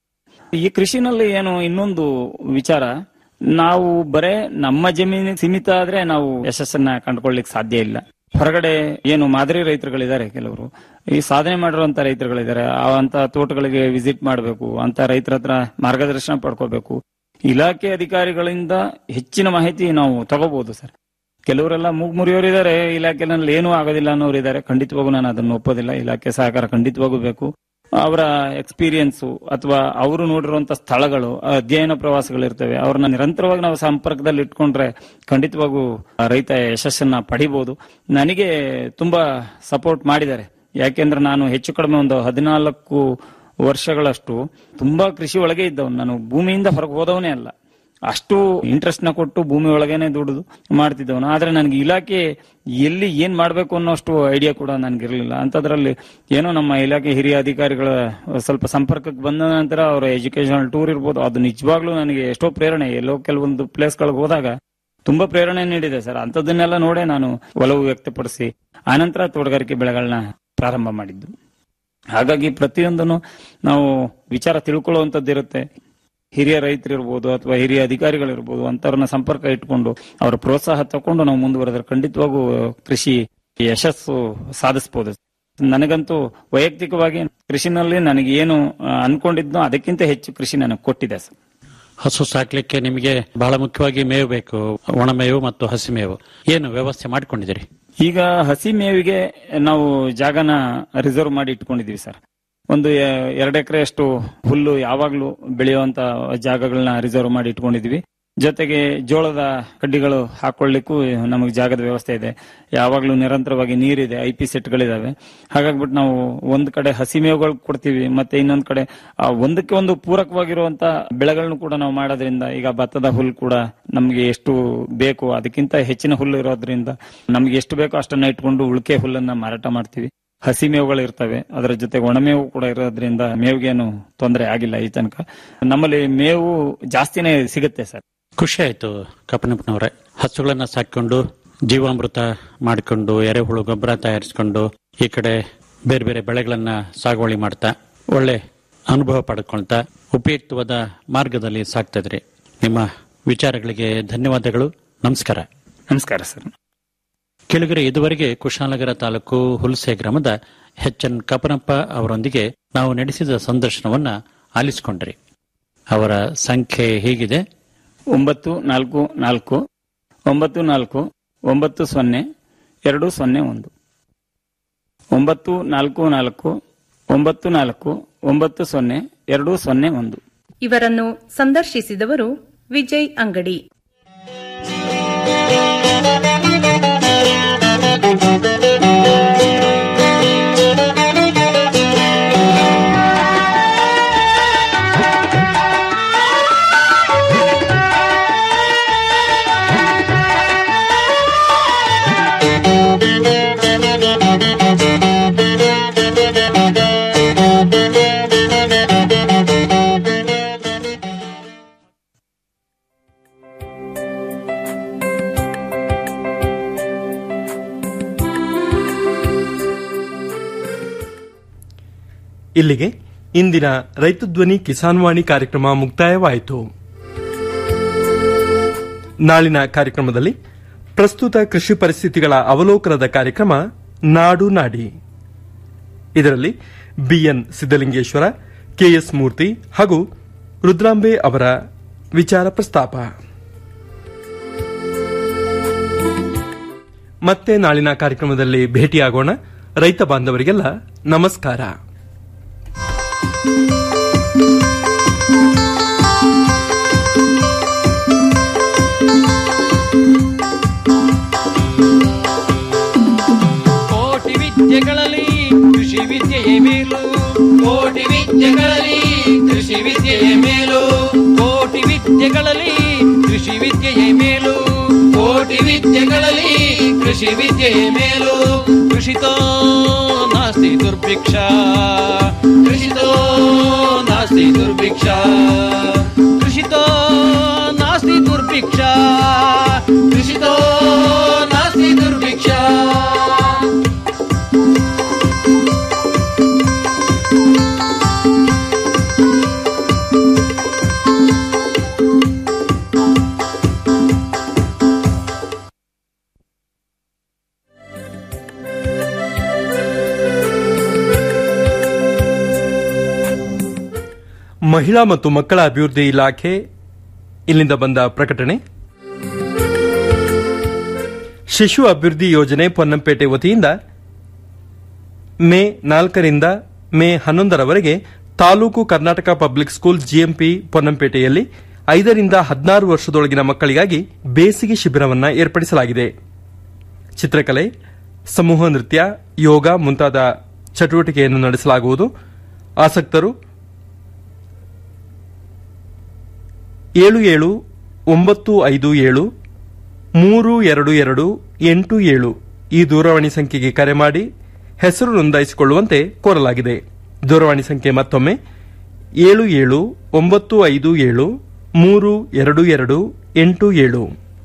ಈ ಕೃಷಿನಲ್ಲಿ ಏನು ಇನ್ನೊಂದು ವಿಚಾರ ನಾವು ಬರೇ ನಮ್ಮ ಜಮೀನಿಗೆ ಸೀಮಿತ ಆದ್ರೆ ನಾವು ಯಶಸ್ಸನ್ನ ಕಂಡುಕೊಳ್ಳಿಕ್ ಸಾಧ್ಯ ಇಲ್ಲ ಹೊರಗಡೆ ಏನು ಮಾದರಿ ರೈತರುಗಳಿದ್ದಾರೆ ಕೆಲವರು ಈ ಸಾಧನೆ ಮಾಡಿರುವಂತ ರೈತರುಗಳಿದ್ದಾರೆ ಆ ಅಂತ ತೋಟಗಳಿಗೆ ವಿಸಿಟ್ ಮಾಡಬೇಕು ಅಂತ ರೈತರ ಹತ್ರ ಮಾರ್ಗದರ್ಶನ ಪಡ್ಕೋಬೇಕು ಇಲಾಖೆ ಅಧಿಕಾರಿಗಳಿಂದ ಹೆಚ್ಚಿನ ಮಾಹಿತಿ ನಾವು ತಗೋಬಹುದು ಸರ್ ಕೆಲವರೆಲ್ಲ ಮೂಗ್ ಮುರಿಯೋರಿದ್ದಾರೆ ಇಲಾಖೆನಲ್ಲಿ ಏನೂ ಆಗೋದಿಲ್ಲ ಅನ್ನೋರು ಇದ್ದಾರೆ ಖಂಡಿತವಾಗೂ ನಾನು ಅದನ್ನು ಒಪ್ಪೋದಿಲ್ಲ ಇಲಾಖೆ ಸಹಕಾರ ಖಂಡಿತವಾಗೂ ಬೇಕು ಅವರ ಎಕ್ಸ್ಪೀರಿಯನ್ಸ್ ಅಥವಾ ಅವರು ನೋಡಿರುವಂತ ಸ್ಥಳಗಳು ಅಧ್ಯಯನ ಪ್ರವಾಸಗಳಿರ್ತವೆ ಅವ್ರನ್ನ ನಿರಂತರವಾಗಿ ನಾವು ಸಂಪರ್ಕದಲ್ಲಿ ಇಟ್ಕೊಂಡ್ರೆ ಖಂಡಿತವಾಗೂ ಆ ರೈತ ಯಶಸ್ಸನ್ನ ಪಡಿಬಹುದು ನನಗೆ ತುಂಬಾ ಸಪೋರ್ಟ್ ಮಾಡಿದ್ದಾರೆ ಯಾಕೆಂದ್ರೆ ನಾನು ಹೆಚ್ಚು ಕಡಿಮೆ ಒಂದು ಹದಿನಾಲ್ಕು ವರ್ಷಗಳಷ್ಟು ತುಂಬಾ ಕೃಷಿ ಒಳಗೆ ಇದ್ದವನು ನಾನು ಭೂಮಿಯಿಂದ ಹೊರಗೆ ಹೋದವನೇ ಅಲ್ಲ ಅಷ್ಟು ಇಂಟ್ರೆಸ್ಟ್ ನ ಕೊಟ್ಟು ಭೂಮಿ ಒಳಗೇನೆ ದುಡಿದು ಮಾಡ್ತಿದ್ದವನು ಆದ್ರೆ ನನಗೆ ಇಲಾಖೆ ಎಲ್ಲಿ ಏನ್ ಮಾಡ್ಬೇಕು ಅನ್ನೋಷ್ಟು ಐಡಿಯಾ ಕೂಡ ನನ್ಗಿರ್ಲಿಲ್ಲ ಅಂತದ್ರಲ್ಲಿ ಏನೋ ನಮ್ಮ ಇಲಾಖೆ ಹಿರಿಯ ಅಧಿಕಾರಿಗಳ ಸ್ವಲ್ಪ ಸಂಪರ್ಕಕ್ಕೆ ಬಂದ ನಂತರ ಅವರ ಎಜುಕೇಶನಲ್ ಟೂರ್ ಇರ್ಬೋದು ಅದು ನಿಜವಾಗ್ಲೂ ನನಗೆ ಎಷ್ಟೋ ಪ್ರೇರಣೆ ಎಲ್ಲೋ ಕೆಲವೊಂದು ಪ್ಲೇಸ್ ಗಳಿಗೆ ಹೋದಾಗ ತುಂಬಾ ಪ್ರೇರಣೆ ನೀಡಿದೆ ಸರ್ ಅಂತದನ್ನೆಲ್ಲ ನೋಡೇ ನಾನು ಒಲವು ವ್ಯಕ್ತಪಡಿಸಿ ಆನಂತರ ತೋಟಗಾರಿಕೆ ಬೆಳೆಗಳನ್ನ ಪ್ರಾರಂಭ ಮಾಡಿದ್ದು ಹಾಗಾಗಿ ಪ್ರತಿಯೊಂದನ್ನು ನಾವು ವಿಚಾರ ತಿಳ್ಕೊಳ್ಳುವಂತದ್ದಿರುತ್ತೆ ಹಿರಿಯ ರೈತರಿರ್ಬೋದು ಅಥವಾ ಹಿರಿಯ ಅಧಿಕಾರಿಗಳಿರ್ಬೋದು ಅಂತವ್ರನ್ನ ಸಂಪರ್ಕ ಇಟ್ಕೊಂಡು ಅವರ ಪ್ರೋತ್ಸಾಹ ತಕೊಂಡು ನಾವು ಮುಂದುವರೆದ್ರೆ ಖಂಡಿತವಾಗೂ ಕೃಷಿ ಯಶಸ್ಸು ಸಾಧಿಸಬಹುದು ನನಗಂತೂ ವೈಯಕ್ತಿಕವಾಗಿ ಕೃಷಿನಲ್ಲಿ ನನಗೆ ಏನು ಆ, ಅನ್ಕೊಂಡಿದ್ನೋ ಅದಕ್ಕಿಂತ ಹೆಚ್ಚು ಕೃಷಿ ನನಗೆ ಕೊಟ್ಟಿದೆ ಸರ್
ಹಸು ಸಾಕ್ಲಿಕ್ಕೆ ನಿಮಗೆ ಬಹಳ ಮುಖ್ಯವಾಗಿ ಮೇವು ಬೇಕು ಒಣಮೇವು ಮತ್ತು ಹಸಿ ಮೇವು ಏನು ವ್ಯವಸ್ಥೆ ಮಾಡ್ಕೊಂಡಿದ್ದೀರಿ
ಈಗ ಹಸಿ ಮೇವಿಗೆ ನಾವು ಜಾಗನ ರಿಸರ್ವ್ ಮಾಡಿ ಇಟ್ಕೊಂಡಿದೀವಿ ಸರ್ ಒಂದು ಎ- ಎರಡು ಎಕರೆ ಅಷ್ಟು ಹುಲ್ಲು ಯಾವಾಗ್ಲೂ ಬೆಳೆಯುವಂತ ಜಾಗಗಳನ್ನ ರಿಸರ್ವ್ ಮಾಡಿ ಇಟ್ಕೊಂಡಿದೀವಿ ಜೊತೆಗೆ ಜೋಳದ ಕಡ್ಡಿಗಳು ಹಾಕೊಳ್ಳಿಕ್ಕೂ ನಮಗೆ ಜಾಗದ ವ್ಯವಸ್ಥೆ ಇದೆ ಯಾವಾಗ್ಲೂ ನಿರಂತರವಾಗಿ ನೀರಿದೆ ಐ ಪಿ ಸೆಟ್ಗಳಿದಾವೆ ಹಾಗಾಗ್ಬಿಟ್ಟು ನಾವು ಒಂದ್ ಕಡೆ ಹಸಿ ಮೇವುಗಳು ಕೊಡ್ತೀವಿ ಮತ್ತೆ ಇನ್ನೊಂದ್ ಕಡೆ ಆ ಒಂದಕ್ಕೆ ಒಂದು ಪೂರಕವಾಗಿರುವಂತ ಬೆಳೆಗಳನ್ನು ಕೂಡ ನಾವು ಮಾಡೋದ್ರಿಂದ ಈಗ ಭತ್ತದ ಹುಲ್ಲು ಕೂಡ ನಮ್ಗೆ ಎಷ್ಟು ಬೇಕು ಅದಕ್ಕಿಂತ ಹೆಚ್ಚಿನ ಹುಲ್ಲು ಇರೋದ್ರಿಂದ ನಮ್ಗೆ ಎಷ್ಟು ಬೇಕೋ ಅಷ್ಟನ್ನ ಇಟ್ಕೊಂಡು ಉಳಿಕೆ ಹುಲ್ಲನ್ನ ಮಾರಾಟ ಮಾಡ್ತೀವಿ ಹಸಿ ಮೇವುಗಳು ಇರ್ತವೆ ಅದರ ಜೊತೆಗೆ ಒಣಮೇವು ಕೂಡ ಇರೋದ್ರಿಂದ ಮೇವಿಗೇನು ತೊಂದರೆ ಆಗಿಲ್ಲ ಈ ತನಕ ನಮ್ಮಲ್ಲಿ ಮೇವು ಜಾಸ್ತಿನೇ ಸಿಗುತ್ತೆ ಸರ್
ಖುಷಿ ಆಯ್ತು ಕಪ್ಪನಪ್ಪನವರೇ ಹಸುಗಳನ್ನ ಸಾಕೊಂಡು ಜೀವಾಮೃತ ಮಾಡಿಕೊಂಡು ಎರೆಹುಳು ಗೊಬ್ಬರ ತಯಾರಿಸಿಕೊಂಡು ಈ ಕಡೆ ಬೇರೆ ಬೇರೆ ಬೆಳೆಗಳನ್ನ ಸಾಗುವಳಿ ಮಾಡ್ತಾ ಒಳ್ಳೆ ಅನುಭವ ಪಡ್ಕೊಳ್ತಾ ಉಪಯುಕ್ತವಾದ ಮಾರ್ಗದಲ್ಲಿ ಸಾಕ್ತಾ ಇದ್ರಿ ನಿಮ್ಮ ವಿಚಾರಗಳಿಗೆ ಧನ್ಯವಾದಗಳು ನಮಸ್ಕಾರ
ನಮಸ್ಕಾರ ಸರ್
ಕೆಳಗರೆ ಇದುವರೆಗೆ ಕುಶಾಲನಗರ ತಾಲೂಕು ಹುಲ್ಸೆ ಗ್ರಾಮದ ಎಚ್ ಎನ್ ಕಪನಪ್ಪ ಅವರೊಂದಿಗೆ ನಾವು ನಡೆಸಿದ ಸಂದರ್ಶನವನ್ನ ಆಲಿಸಿಕೊಂಡ್ರಿ ಅವರ ಸಂಖ್ಯೆ ಹೀಗಿದೆ
ಒಂಬತ್ತು ನಾಲ್ಕು ನಾಲ್ಕು ಒಂಬತ್ತು ನಾಲ್ಕು ಒಂಬತ್ತು ಸೊನ್ನೆ ಎರಡು ಸೊನ್ನೆ ಒಂದು ಒಂಬತ್ತು ನಾಲ್ಕು ನಾಲ್ಕು ಒಂಬತ್ತು ನಾಲ್ಕು ಒಂಬತ್ತು ಸೊನ್ನೆ ಎರಡು ಸೊನ್ನೆ ಒಂದು
ಇವರನ್ನು ಸಂದರ್ಶಿಸಿದವರು ವಿಜಯ್ ಅಂಗಡಿ
ಇಲ್ಲಿಗೆ ಇಂದಿನ ರೈತ ಧ್ವನಿ ಕಿಸಾನ್ ವಾಣಿ ಕಾರ್ಯಕ್ರಮ ಮುಕ್ತಾಯವಾಯಿತು ನಾಳಿನ ಕಾರ್ಯಕ್ರಮದಲ್ಲಿ ಪ್ರಸ್ತುತ ಕೃಷಿ ಪರಿಸ್ಥಿತಿಗಳ ಅವಲೋಕನದ ಕಾರ್ಯಕ್ರಮ ನಾಡು ನಾಡಿ ಇದರಲ್ಲಿ ಬಿಎನ್ ಸಿದ್ದಲಿಂಗೇಶ್ವರ ಕೆಎಸ್ ಮೂರ್ತಿ ಹಾಗೂ ರುದ್ರಾಂಬೆ ಅವರ ವಿಚಾರ ಪ್ರಸ್ತಾಪ ಮತ್ತೆ ನಾಳಿನ ಕಾರ್ಯಕ್ರಮದಲ್ಲಿ ಭೇಟಿಯಾಗೋಣ ರೈತ ಬಾಂಧವರಿಗೆಲ್ಲ ನಮಸ್ಕಾರ
ಕೋಟಿ ವಿದ್ಯೆಗಳಲ್ಲಿ ಕೃಷಿ ವಿದ್ಯೆಯೇ ಮೇಲು ಕೋಟಿ ವಿದ್ಯೆಗಳಲ್ಲಿ ಕೃಷಿ ವಿದ್ಯೆಯೇ ಮೇಲು ಕೋಟಿ ವಿದ್ಯೆಗಳಲ್ಲಿ ಕೃಷಿ ವಿದ್ಯೆಯೇ ಮೇಲು ಕೋಟಿ ವಿದ್ಯೆಗಳಲ್ಲಿ ಕೃಷಿ ವಿದ್ಯೆಯೇ ಮೇಲು ಕೃಷಿತೋ ನಾಸ್ತಿ ದುರ್ಭಿಕ್ಷ ಕೃಷಿತೋ ನಾಸ್ತಿ ದುರ್ಭಿಕ್ಷ ಕೃಷಿತೋ ನಾಸ್ತಿ ದುರ್ಭಿಕ್ಷ ಕೃಷಿತೋ ನಾಸ್ತಿ ದುರ್ಭಿಕ್ಷ
ಮಹಿಳಾ ಮತ್ತು ಮಕ್ಕಳ ಅಭಿವೃದ್ಧಿ ಇಲಾಖೆ ಇಲ್ಲಿಂದ ಬಂದ ಪ್ರಕಟಣೆ ಶಿಶು ಅಭಿವೃದ್ಧಿ ಯೋಜನೆ ಪೊನ್ನಂಪೇಟೆ ವತಿಯಿಂದ ಮೇ ನಾಲ್ಕರಿಂದ ಮೇ ಹನ್ನೊಂದರವರೆಗೆ taluk Karnataka public school GMP ಪೊನ್ನಂಪೇಟೆಯಲ್ಲಿ ಐದರಿಂದ ಹದಿನಾರು ವರ್ಷದೊಳಗಿನ ಮಕ್ಕಳಿಗಾಗಿ ಬೇಸಿಗೆ ಶಿಬಿರವನ್ನು ಏರ್ಪಡಿಸಲಾಗಿದೆ ಚಿತ್ರಕಲೆ ಸಮೂಹ ನೃತ್ಯ ಯೋಗ ಮುಂತಾದ ಚಟುವಟಿಕೆಯನ್ನು ನಡೆಸಲಾಗುವುದು ಆಸಕ್ತರು ಏಳು ಏಳು ಒಂಬತ್ತು ಐದು ಏಳು ಮೂರು ಎರಡು ಎರಡು ಎಂಟು ಏಳು ಈ ದೂರವಾಣಿ ಸಂಖ್ಯೆಗೆ ಕರೆ ಮಾಡಿ ಹೆಸರು ನೋಂದಾಯಿಸಿಕೊಳ್ಳುವಂತೆ ಕೋರಲಾಗಿದೆ ದೂರವಾಣಿ ಸಂಖ್ಯೆ ಮತ್ತೊಮ್ಮೆ ಏಳು ಏಳು ಒಂಬತ್ತು ಐದು ಏಳು ಮೂರು ಎರಡು ಎರಡು ಎಂಟು ಏಳು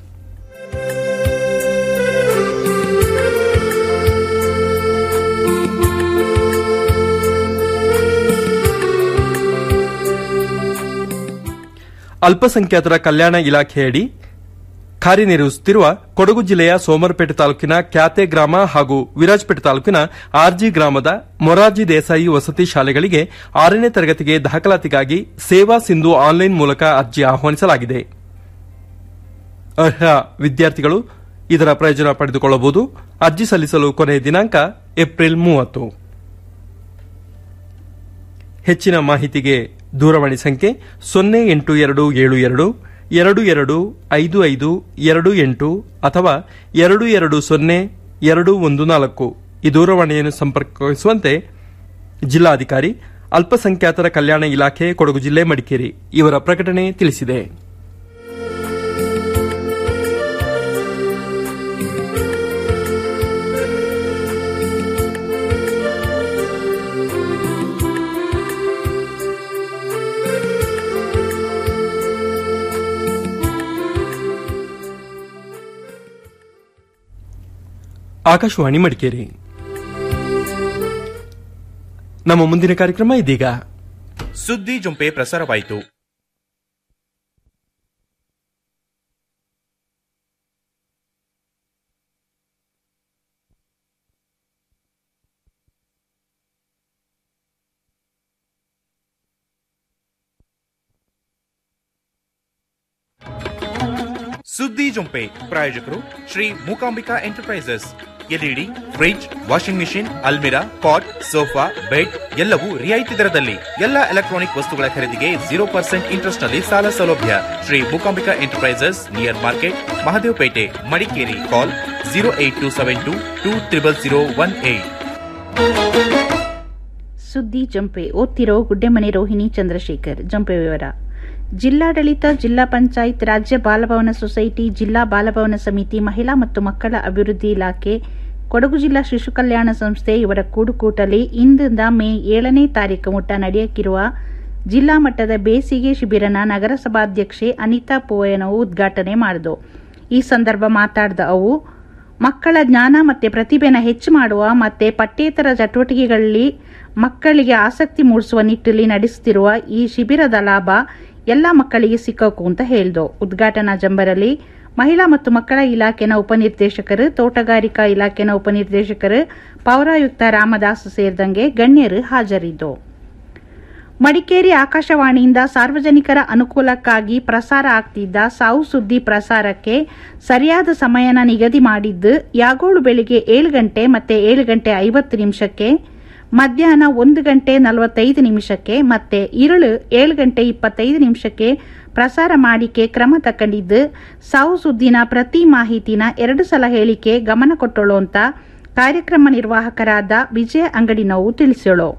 ಅಲ್ಪಸಂಖ್ಯಾತರ ಕಲ್ಯಾಣ ಇಲಾಖೆಯಡಿ ಕಾರ್ಯನಿರ್ವಹಿಸುತ್ತಿರುವ ಕೊಡಗು ಜಿಲ್ಲೆಯ ಸೋಮರಪೇಟೆ ತಾಲೂಕಿನ ಕ್ಯಾತೆ ಗ್ರಾಮ ಹಾಗೂ ವಿರಾಜಪೇಟೆ ತಾಲೂಕಿನ ಆರ್ಜಿ ಗ್ರಾಮದ ಮೊರಾರ್ಜಿ ದೇಸಾಯಿ ವಸತಿ ಶಾಲೆಗಳಿಗೆ ಆರನೇ ತರಗತಿಗೆ ದಾಖಲಾತಿಗಾಗಿ ಸೇವಾ ಸಿಂಧು ಆನ್ಲೈನ್ ಮೂಲಕ ಅರ್ಜಿ ಆಹ್ವಾನಿಸಲಾಗಿದೆ ಅರ್ಹ ವಿದ್ಯಾರ್ಥಿಗಳು ಇದರ ಪ್ರಯೋಜನ ಪಡೆದುಕೊಳ್ಳಬಹುದು ಅರ್ಜಿ ಸಲ್ಲಿಸಲು ಕೊನೆಯ ದಿನಾಂಕ ಏಪ್ರಿಲ್ ಮೂವತ್ತು ಹೆಚ್ಚಿನ ಮಾಹಿತಿಗೆ ದೂರವಾಣಿ ಸಂಖ್ಯೆ ಸೊನ್ನೆ ಎಂಟು ಎರಡು ಏಳು ಎರಡು ಎರಡು ಎರಡು ಐದು ಐದು ಎರಡು ಎಂಟು ಅಥವಾ ಎರಡು ಎರಡು ಸೊನ್ನೆ ಎರಡು ಒಂದು ನಾಲ್ಕು ಈ ದೂರವಾಣಿಯನ್ನು ಸಂಪರ್ಕಿಸುವಂತೆ ಜಿಲ್ಲಾಧಿಕಾರಿ ಅಲ್ಪಸಂಖ್ಯಾತರ ಕಲ್ಯಾಣ ಇಲಾಖೆ ಕೊಡಗು ಜಿಲ್ಲೆ ಮಡಿಕೇರಿ ಇವರ ಪ್ರಕಟಣೆ ತಿಳಿಸಿದೆ ಆಕಾಶವಾಣಿ ಮಡಿಕೇರಿ ನಮ್ಮ ಮುಂದಿನ ಕಾರ್ಯಕ್ರಮ ಇದೀಗ
ಸುದ್ದಿ ಜೊಂಪೆ ಪ್ರಸಾರವಾಯಿತು ಸುದ್ದಿ ಜೊಂಪೆ ಪ್ರಾಯೋಜಕರು Shri Mookambika enterprises LED fridge washing machine ಅಲ್ಮಿರಾ ಪಾಟ್ ಸೋಫಾ ಬೆಡ್ ಎಲ್ಲವೂ ರಿಯಾಯಿತಿ ದರದಲ್ಲಿ ಎಲ್ಲ ಎಲೆಕ್ಟ್ರಾನಿಕ್ ವಸ್ತುಗಳ ಖರೀದಿಗೆ ಜೀರೋ ಪರ್ಸೆಂಟ್ ಇಂಟ್ರೆಸ್ಟ್ ನಲ್ಲಿ ಸಾಲ ಸೌಲಭ್ಯ Shri Mookambika enterprises near market Mahadevapet Madikeri call zero eight two seven two two triple zero one eight
ಸುದ್ದಿ ಜಂಪೆ ಓದ್ತಿರೋ ಗುಡ್ಡೆಮನೆ ರೋಹಿಣಿ ಚಂದ್ರಶೇಖರ್ ಜಂಪೆ ವಿವರ ಜಿಲ್ಲಾಡಳಿತ ಜಿಲ್ಲಾ ಪಂಚಾಯತ್ ರಾಜ್ಯ ಬಾಲಭವನ ಸೊಸೈಟಿ ಜಿಲ್ಲಾ ಬಾಲಭವನ ಸಮಿತಿ ಮಹಿಳಾ ಮತ್ತು ಮಕ್ಕಳ ಅಭಿವೃದ್ಧಿ ಇಲಾಖೆ ಕೊಡಗು ಜಿಲ್ಲಾ ಶಿಶು ಕಲ್ಯಾಣ ಸಂಸ್ಥೆ ಇವರ ಕೂಡುಕೂಟಲಿ ಇಂದಿಂದ ಮೇ ಏಳನೇ ತಾರೀಕು ಮುಟ್ಟ ನಡೆಯಕ್ಕಿರುವ ಜಿಲ್ಲಾ ಮಟ್ಟದ ಬೇಸಿಗೆ ಶಿಬಿರನ ನಗರಸಭಾಧ್ಯಕ್ಷೆ ಅನಿತಾ ಪೋಯನವು ಉದ್ಘಾಟನೆ ಮಾಡಿದು ಈ ಸಂದರ್ಭ ಮಾತಾಡಿದ ಅವು ಮಕ್ಕಳ ಜ್ಞಾನ ಮತ್ತು ಪ್ರತಿಭೆನ ಹೆಚ್ಚು ಮಾಡುವ ಮತ್ತು ಪಠ್ಯೇತರ ಚಟುವಟಿಕೆಗಳಲ್ಲಿ ಮಕ್ಕಳಿಗೆ ಆಸಕ್ತಿ ಮೂಡಿಸುವ ನಿಟ್ಟಿನಲ್ಲಿ ನಡೆಸುತ್ತಿರುವ ಈ ಶಿಬಿರದ ಲಾಭ ಎಲ್ಲ ಮಕ್ಕಳಿಗೆ ಸಿಕ್ಕಕು ಅಂತ ಹೇಳ್ದು ಉದ್ಘಾಟನಾ ಜಂಬರಲ್ಲಿ ಮಹಿಳಾ ಮತ್ತು ಮಕ್ಕಳ ಇಲಾಖೆನ ಉಪನಿರ್ದೇಶಕರು ತೋಟಗಾರಿಕಾ ಇಲಾಖೆನ ಉಪನಿರ್ದೇಶಕರು ಪೌರಾಯುಕ್ತ ರಾಮದಾಸ್ ಸೇರಿದಂಗೆ ಗಣ್ಯರು ಹಾಜರಿದ್ದು ಮಡಿಕೇರಿ ಆಕಾಶವಾಣಿಯಿಂದ ಸಾರ್ವಜನಿಕರ ಅನುಕೂಲಕ್ಕಾಗಿ ಪ್ರಸಾರ ಆಗ್ತಿದ್ದ ಸಾವು ಸುದ್ದಿ ಪ್ರಸಾರಕ್ಕೆ ಸರಿಯಾದ ಸಮಯನ ನಿಗದಿ ಮಾಡಿದ್ದು ಯಾಗೋಳು ಬೆಳಿಗ್ಗೆ ಏಳು ಗಂಟೆ ಮತ್ತೆ ಏಳು ಗಂಟೆ ಐವತ್ತು ನಿಮಿಷಕ್ಕೆ ಮಧ್ಯಾಹ್ನ ಒಂದು ಗಂಟೆ ನಲವತ್ತೈದು ನಿಮಿಷಕ್ಕೆ ಮತ್ತೆ ಇರುಳು ಏಳು ಗಂಟೆ ಇಪ್ಪತ್ತೈದು ನಿಮಿಷಕ್ಕೆ ಪ್ರಸಾರ ಮಾಡಿಕೆ ಕ್ರಮ ತಕ್ಕೊಂಡಿದ್ದು ಸಾವು ಸುದ್ದಿನ ಪ್ರತಿ ಮಾಹಿತಿನ ಎರಡು ಸಲ ಹೇಳಿಕೆ ಗಮನ ಕೊಟ್ಟಳು ಅಂತ ಕಾರ್ಯಕ್ರಮ ನಿರ್ವಾಹಕರಾದ ವಿಜಯ ಅಂಗಡಿನವು ತಿಳಿಸೋಳು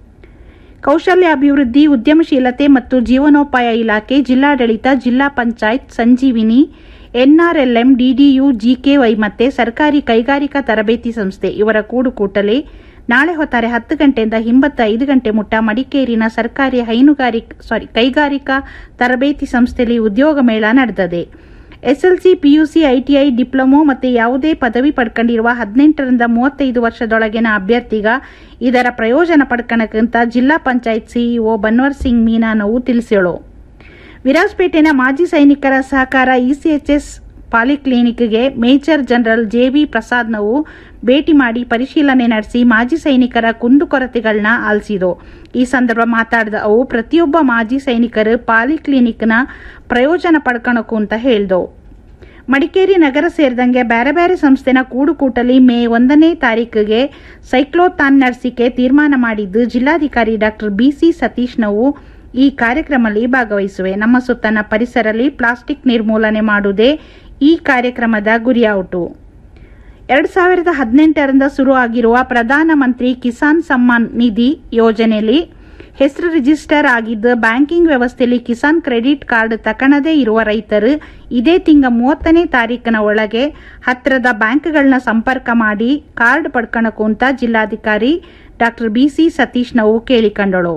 ಕೌಶಲ್ಯಾಭಿವೃದ್ಧಿ ಉದ್ಯಮಶೀಲತೆ ಮತ್ತು ಜೀವನೋಪಾಯ ಇಲಾಖೆ ಜಿಲ್ಲಾಡಳಿತ ಜಿಲ್ಲಾ panchayat Sanjeevini NRLM DDU GKY ಮತ್ತೆ ಸರ್ಕಾರಿ ಕೈಗಾರಿಕಾ ತರಬೇತಿ ಸಂಸ್ಥೆ ಇವರ ಕೂಡುಕೂಟಲೆ ನಾಳೆ ಹೊತ್ತಾರೆ ಹತ್ತು ಗಂಟೆಯಿಂದ ಹಿಂಬತ್ತ ಐದು ಗಂಟೆ ಮುಟ್ಟ ಮಡಿಕೇರಿನ ಸರ್ಕಾರಿ ಹೈನುಗಾರಿಕಾ ಸಾರಿ ಕೈಗಾರಿಕಾ ತರಬೇತಿ ಸಂಸ್ಥೆಯಲ್ಲಿ ಉದ್ಯೋಗ ಮೇಳ ನಡೆದಿದೆ ಎಸ್ಎಲ್ಸಿ ಪಿಯುಸಿ ಐಟಿಐ ಡಿಪ್ಲೊಮೊ ಮತ್ತು ಯಾವುದೇ ಪದವಿ ಪಡ್ಕೊಂಡಿರುವ ಹದಿನೆಂಟರಿಂದ ಮೂವತ್ತೈದು ವರ್ಷದೊಳಗಿನ ಅಭ್ಯರ್ಥಿಗ ಇದರ ಪ್ರಯೋಜನ ಪಡ್ಕಣಕ್ಕಂತ ಜಿಲ್ಲಾ ಪಂಚಾಯತ್ ಸಿಇಒ ಬನ್ವರ್ ಸಿಂಗ್ ಮೀನಾ ನೋವು ತಿಳಿಸ್ಯಾಳು ವಿರಾಜಪೇಟೆನ ಮಾಜಿ ಸೈನಿಕರ ಸಹಕಾರ ಇಸಿಎಚ್ಎಸ್ ಪಾಲಿಕ್ಲಿನಿಕ್ಗೆ ಮೇಜರ್ ಜನರಲ್ ಜೆವಿ ಪ್ರಸಾದ್ ನೋವು ಭೇಟಿ ಮಾಡಿ ಪರಿಶೀಲನೆ ನಡೆಸಿ ಮಾಜಿ ಸೈನಿಕರ ಕುಂದುಕೊರತೆಗಳನ್ನ ಆಲಿಸಿದರು ಈ ಸಂದರ್ಭ ಮಾತಾಡಿದ ಅವು ಪ್ರತಿಯೊಬ್ಬ ಮಾಜಿ ಸೈನಿಕರು ಪಾಲಿಕ್ಲಿನಿಕ್ನ ಪ್ರಯೋಜನ ಪಡ್ಕೊಳಕು ಅಂತ ಹೇಳ್ದವು ಮಡಿಕೇರಿ ನಗರ ಸೇರಿದಂಗೆ ಬೇರೆ ಬೇರೆ ಸಂಸ್ಥೆನ ಕೂಡುಕೂಟಲಿ ಮೇ ಒಂದನೇ ತಾರೀಕಿಗೆ ಸೈಕ್ಲೋಥಾನ್ ನಡೆಸಿಕೆ ತೀರ್ಮಾನ ಮಾಡಿದ್ದು ಜಿಲ್ಲಾಧಿಕಾರಿ ಡಾಕ್ಟರ್ ಬಿಸಿ ಸತೀಶ್ ನಾವು ಈ ಕಾರ್ಯಕ್ರಮದಲ್ಲಿ ಭಾಗವಹಿಸುವೆ ನಮ್ಮ ಸುತ್ತನ ಪರಿಸರಲ್ಲಿ ಪ್ಲಾಸ್ಟಿಕ್ ನಿರ್ಮೂಲನೆ ಮಾಡುವುದೇ ಈ ಕಾರ್ಯಕ್ರಮದ ಗುರಿಯಾವುಟು ಎರಡು ಸಾವಿರದ ಹದಿನೆಂಟರಿಂದ ಶುರು ಆಗಿರುವ ಪ್ರಧಾನಮಂತ್ರಿ ಕಿಸಾನ್ ಸಮ್ಮಾನ್ ನಿಧಿ ಯೋಜನೆಯಲ್ಲಿ ಹೆಸರು ರಿಜಿಸ್ಟರ್ ಆಗಿದ್ದು ಬ್ಯಾಂಕಿಂಗ್ ವ್ಯವಸ್ಥೆಯಲ್ಲಿ ಕಿಸಾನ್ ಕ್ರೆಡಿಟ್ ಕಾರ್ಡ್ ತಕಣದೇ ಇರುವ ರೈತರು ಇದೇ ತಿಂಗ ಮೂವತ್ತನೇ ತಾರೀಕಿನ ಒಳಗೆ ಹತ್ತಿರದ ಬ್ಯಾಂಕ್ಗಳನ್ನ ಸಂಪರ್ಕ ಮಾಡಿ ಕಾರ್ಡ್ ಪಡ್ಕಣಕು ಅಂತ ಜಿಲ್ಲಾಧಿಕಾರಿ ಡಾಕ್ಟರ್ ಬಿಸಿ ಸತೀಶ್ ನಾವು ಕೇಳಿಕೊಂಡಳು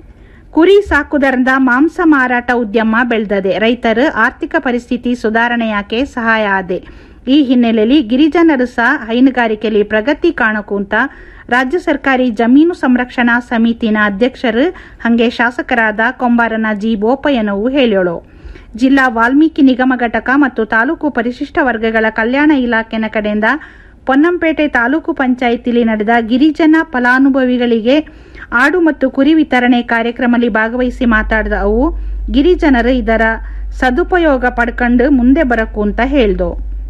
ಕುರಿ ಸಾಕುವುದರಿಂದ ಮಾಂಸ ಮಾರಾಟ ಉದ್ಯಮ ಬೆಳೆದದೆ ರೈತರ ಆರ್ಥಿಕ ಪರಿಸ್ಥಿತಿ ಸುಧಾರಣೆಯಾಕೆ ಸಹಾಯ ಆದೆ ಈ ಹಿನ್ನೆಲೆಯಲ್ಲಿ ಗಿರಿಜನರು ಸಹ ಹೈನುಗಾರಿಕೆಯಲ್ಲಿ ಪ್ರಗತಿ ಕಾಣಕು ಅಂತ ರಾಜ್ಯ ಸರ್ಕಾರಿ ಜಮೀನು ಸಂರಕ್ಷಣಾ ಸಮಿತಿನ ಅಧ್ಯಕ್ಷರು ಹಂಗೆ ಶಾಸಕರಾದ ಕೊಂಬಾರನ ಜಿ ಬೋಪಯ್ಯನವು ಹೇಳೋಳು ಜಿಲ್ಲಾ ವಾಲ್ಮೀಕಿ ನಿಗಮ ಘಟಕ ಮತ್ತು ತಾಲೂಕು ಪರಿಶಿಷ್ಟ ವರ್ಗಗಳ ಕಲ್ಯಾಣ ಇಲಾಖೆನ ಕಡೆಯಿಂದ ಪೊನ್ನಂಪೇಟೆ ತಾಲೂಕು ಪಂಚಾಯಿತಿಲಿ ನಡೆದ ಗಿರಿಜನ ಫಲಾನುಭವಿಗಳಿಗೆ ಆಡು ಮತ್ತು ಕುರಿ ವಿತರಣೆ ಕಾರ್ಯಕ್ರಮದಲ್ಲಿ ಭಾಗವಹಿಸಿ ಮಾತಾಡಿದ ಅವು ಗಿರಿಜನರು ಇದರ ಸದುಪಯೋಗ ಪಡ್ಕೊಂಡು ಮುಂದೆ ಬರಕು ಅಂತ ಹೇಳ್ದು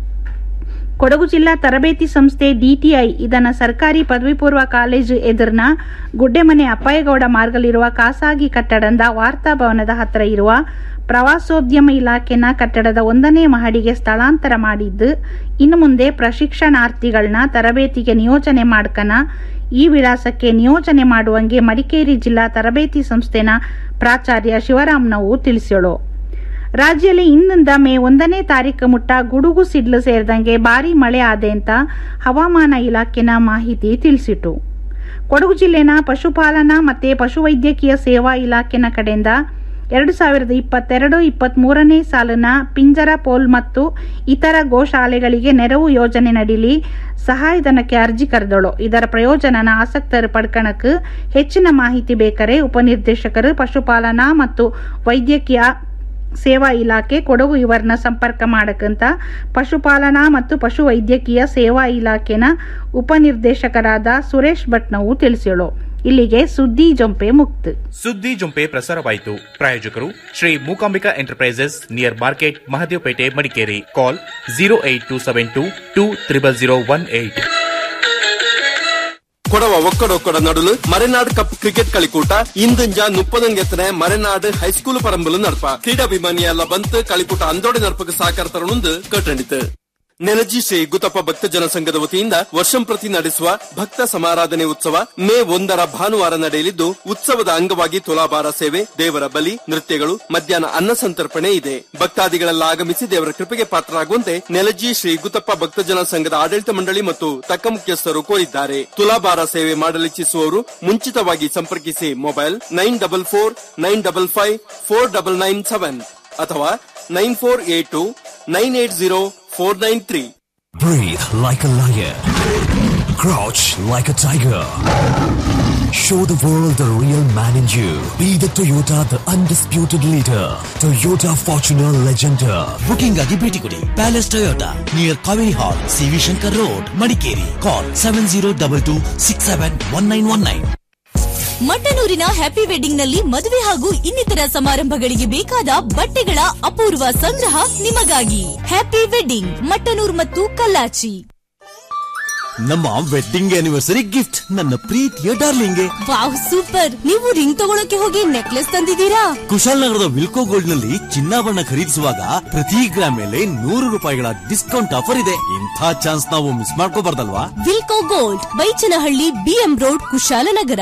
ಕೊಡಗು ಜಿಲ್ಲಾ ತರಬೇತಿ ಸಂಸ್ಥೆ ಡಿಟಿಐ ಇದನ್ನ ಸರ್ಕಾರಿ ಪದವಿ ಪೂರ್ವ ಕಾಲೇಜು ಎದುರಿನ ಗುಡ್ಡೆಮನೆ ಅಪ್ಪಾಯಗೌಡ ಮಾರ್ಗಲಿರುವ ಖಾಸಗಿ ಕಟ್ಟಡದ ವಾರ್ತಾ ಭವನದ ಹತ್ತಿರ ಇರುವ ಪ್ರವಾಸೋದ್ಯಮ ಇಲಾಖೆನ ಕಟ್ಟಡದ ಒಂದನೇ ಮಹಡಿಗೆ ಸ್ಥಳಾಂತರ ಮಾಡಿದ್ದು ಇನ್ನು ಮುಂದೆ ಪ್ರಶಿಕ್ಷಣಾರ್ಥಿಗಳನ್ನ ತರಬೇತಿಗೆ ನಿಯೋಜನೆ ಮಾಡ್ಕನ ಈ ವಿಳಾಸಕ್ಕೆ ನಿಯೋಜನೆ ಮಾಡುವಂಗೆ ಮಡಿಕೇರಿ ಜಿಲ್ಲಾ ತರಬೇತಿ ಸಂಸ್ಥೆನ ಪ್ರಾಚಾರ್ಯ ಶಿವರಾಮ್ನವು ತಿಳಿಸ್ಯಳು ರಾಜ್ಯದಲ್ಲಿ ಇಂದಿಂದ ಮೇ ಒಂದನೇ ತಾರೀಕು ಮುಟ್ಟ ಗುಡುಗು ಸಿಡ್ಲು ಸೇರಿದಂಗೆ ಭಾರಿ ಮಳೆ ಆದೆ ಅಂತ ಹವಾಮಾನ ಇಲಾಖೆನ ಮಾಹಿತಿ ತಿಳಿಸಿತು ಕೊಡಗು ಜಿಲ್ಲೆನ ಪಶುಪಾಲನಾ ಮತ್ತೆ ಪಶುವೈದ್ಯಕೀಯ ಸೇವಾ ಇಲಾಖೆನ ಕಡೆಯಿಂದ ಎರಡು ಸಾವಿರದ ಇಪ್ಪತ್ತೆರಡು ಇಪ್ಪತ್ಮೂರನೇ ಸಾಲಿನ ಪಿಂಜರ ಪೋಲ್ ಮತ್ತು ಇತರ ಗೋಶಾಲೆಗಳಿಗೆ ನೆರವು ಯೋಜನೆ ನಡೀಲಿ ಸಹಾಯಧನಕ್ಕೆ ಅರ್ಜಿ ಕರೆದಳು ಇದರ ಪ್ರಯೋಜನನ ಆಸಕ್ತರು ಪಡ್ಕಣಕ್ಕೆ ಹೆಚ್ಚಿನ ಮಾಹಿತಿ ಬೇಕಾರೆ ಉಪನಿರ್ದೇಶಕರು ಪಶುಪಾಲನಾ ಮತ್ತು ವೈದ್ಯಕೀಯ ಸೇವಾ ಇಲಾಖೆ ಕೊಡಗು ಇವರನ್ನ ಸಂಪರ್ಕ ಮಾಡಕ್ಕಂತ ಪಶುಪಾಲನಾ ಮತ್ತು ಪಶು ವೈದ್ಯಕೀಯ ಸೇವಾ ಇಲಾಖೆನ ಉಪನಿರ್ದೇಶಕರಾದ ಸುರೇಶ್ ಭಟ್ನವು ತಿಳಿಸಿಳು ಇಲ್ಲಿಗೆ ಸುದ್ದಿ ಜೊಂಪೆ ಮುಕ್ತ
ಸುದ್ದಿ ಜುಂಪೆ ಪ್ರಸಾರವಾಯಿತು ಪ್ರಾಯೋಜಕರು Shri Mookambika enterprises near market Mahadevapet Madikeri call zero eight two seven two two triple zero one eight
Kodava ಒಕ್ಕಡೊಕ್ಕಡ ನಡುಲು ಮರೆನಾಡು ಕಪ್ ಕ್ರಿಕೆಟ್ കളിക്കൂട്ട ಇಂದಿಂಜ ಮುಪ್ಪದಂಗೆತ್ತನೆ ಮರೆನಾಡು ಹೈಸ್ಕೂಲ್ ಪರಂಬಲು ನಡಪ ಕ್ರೀಡಾಭಿಮಾನಿ ಎಲ್ಲ ಬಂತು കളിക്കൂട്ട ಅಂದೋಡೆ ನಡಪಕ್ಕೆ ಸಹಕಾರ ತರணுಂದು ಕಟ್ಟಣಿತು ನೆಲಜಿ ಶ್ರೀ ಗುತ್ತಪ್ಪ ಭಕ್ತ ಜನಸಂಘದ ವತಿಯಿಂದ ವರ್ಷಂ ಪ್ರತಿ ನಡೆಸುವ ಭಕ್ತ ಸಮಾರಾಧನೆ ಉತ್ಸವ ಮೇ ಒಂದರ ಭಾನುವಾರ ನಡೆಯಲಿದ್ದು ಉತ್ಸವದ ಅಂಗವಾಗಿ ತುಲಾಭಾರ ಸೇವೆ ದೇವರ ಬಲಿ ನೃತ್ಯಗಳು ಮಧ್ಯಾಹ್ನ ಅನ್ನ ಸಂತರ್ಪಣೆ ಇದೆ ಭಕ್ತಾದಿಗಳೆಲ್ಲ ಆಗಮಿಸಿ ದೇವರ ಕೃಪೆಗೆ ಪಾತ್ರರಾಗುವಂತೆ ನೆಲಜಿ ಶ್ರೀ ಗುತ್ತಪ್ಪ ಭಕ್ತ ಜನ ಸಂಘದ ಆಡಳಿತ ಮಂಡಳಿ ಮತ್ತು ತಕ್ಕ ಮುಖ್ಯಸ್ಥರು ಕೋರಿದ್ದಾರೆ ತುಲಾಭಾರ ಸೇವೆ ಮಾಡಲಿಚ್ಛಿಸುವವರು ಮುಂಚಿತವಾಗಿ ಸಂಪರ್ಕಿಸಿ mobile nine double four nine double five four double nine seven ಅಥವಾ nine four eight two nine eight zero four nine three
Breathe like a lion. Crouch like a tiger. Show the world the real man in you. Be the Toyota, the undisputed leader. Toyota Fortuner Legender.
Booking ಆಗಿ ಭೇಟಿ ಕೊಡಿ Palace Toyota near Kaveri hall CV Shankar road Madikeri call seven zero double two six seven one nine one nine
ಮಟ್ಟನೂರಿನ happy wedding ನಲ್ಲಿ ಮದುವೆ ಹಾಗೂ ಇನ್ನಿತರ ಸಮಾರಂಭಗಳಿಗೆ ಬೇಕಾದ ಬಟ್ಟೆಗಳ ಅಪೂರ್ವ ಸಂಗ್ರಹ ನಿಮಗಾಗಿ ಹ್ಯಾಪಿ ವೆಡ್ಡಿಂಗ್ ಮಟ್ಟನೂರ್ ಮತ್ತು ಕಲ್ಲಾಚಿ
ನಮ್ಮ ವೆಡ್ಡಿಂಗ್ ಆನಿವರ್ಸರಿ ಗಿಫ್ಟ್ ನನ್ನ ಪ್ರೀತಿಯ ಡಾರ್ಲಿಂಗ್ಗೆ
ವಾವ್ ಸೂಪರ್ ನೀವು ರಿಂಗ್ ತಗೊಳಕ್ಕೆ ಹೋಗಿ ನೆಕ್ಲೆಸ್ ತಂದಿದ್ದೀರಾ
ಕುಶಾಲನಗರದ ವಿಲ್ಕೋ ಗೋಲ್ಡ್ ನಲ್ಲಿ ಚಿನ್ನಾಭರಣ ಖರೀದಿಸುವಾಗ ಪ್ರತಿ ಗ್ರಾಮ್ ಮೇಲೆ ನೂರು ರೂಪಾಯಿಗಳ ಡಿಸ್ಕೌಂಟ್ ಆಫರ್ ಇದೆ ಇಂಥ ಚಾನ್ಸ್ ನಾವು ಮಿಸ್ ಮಾಡ್ಕೋಬಾರ್ದಲ್ವಾ
ವಿಲ್ಕೋ gold Baichanahalli BM road Kushalnagar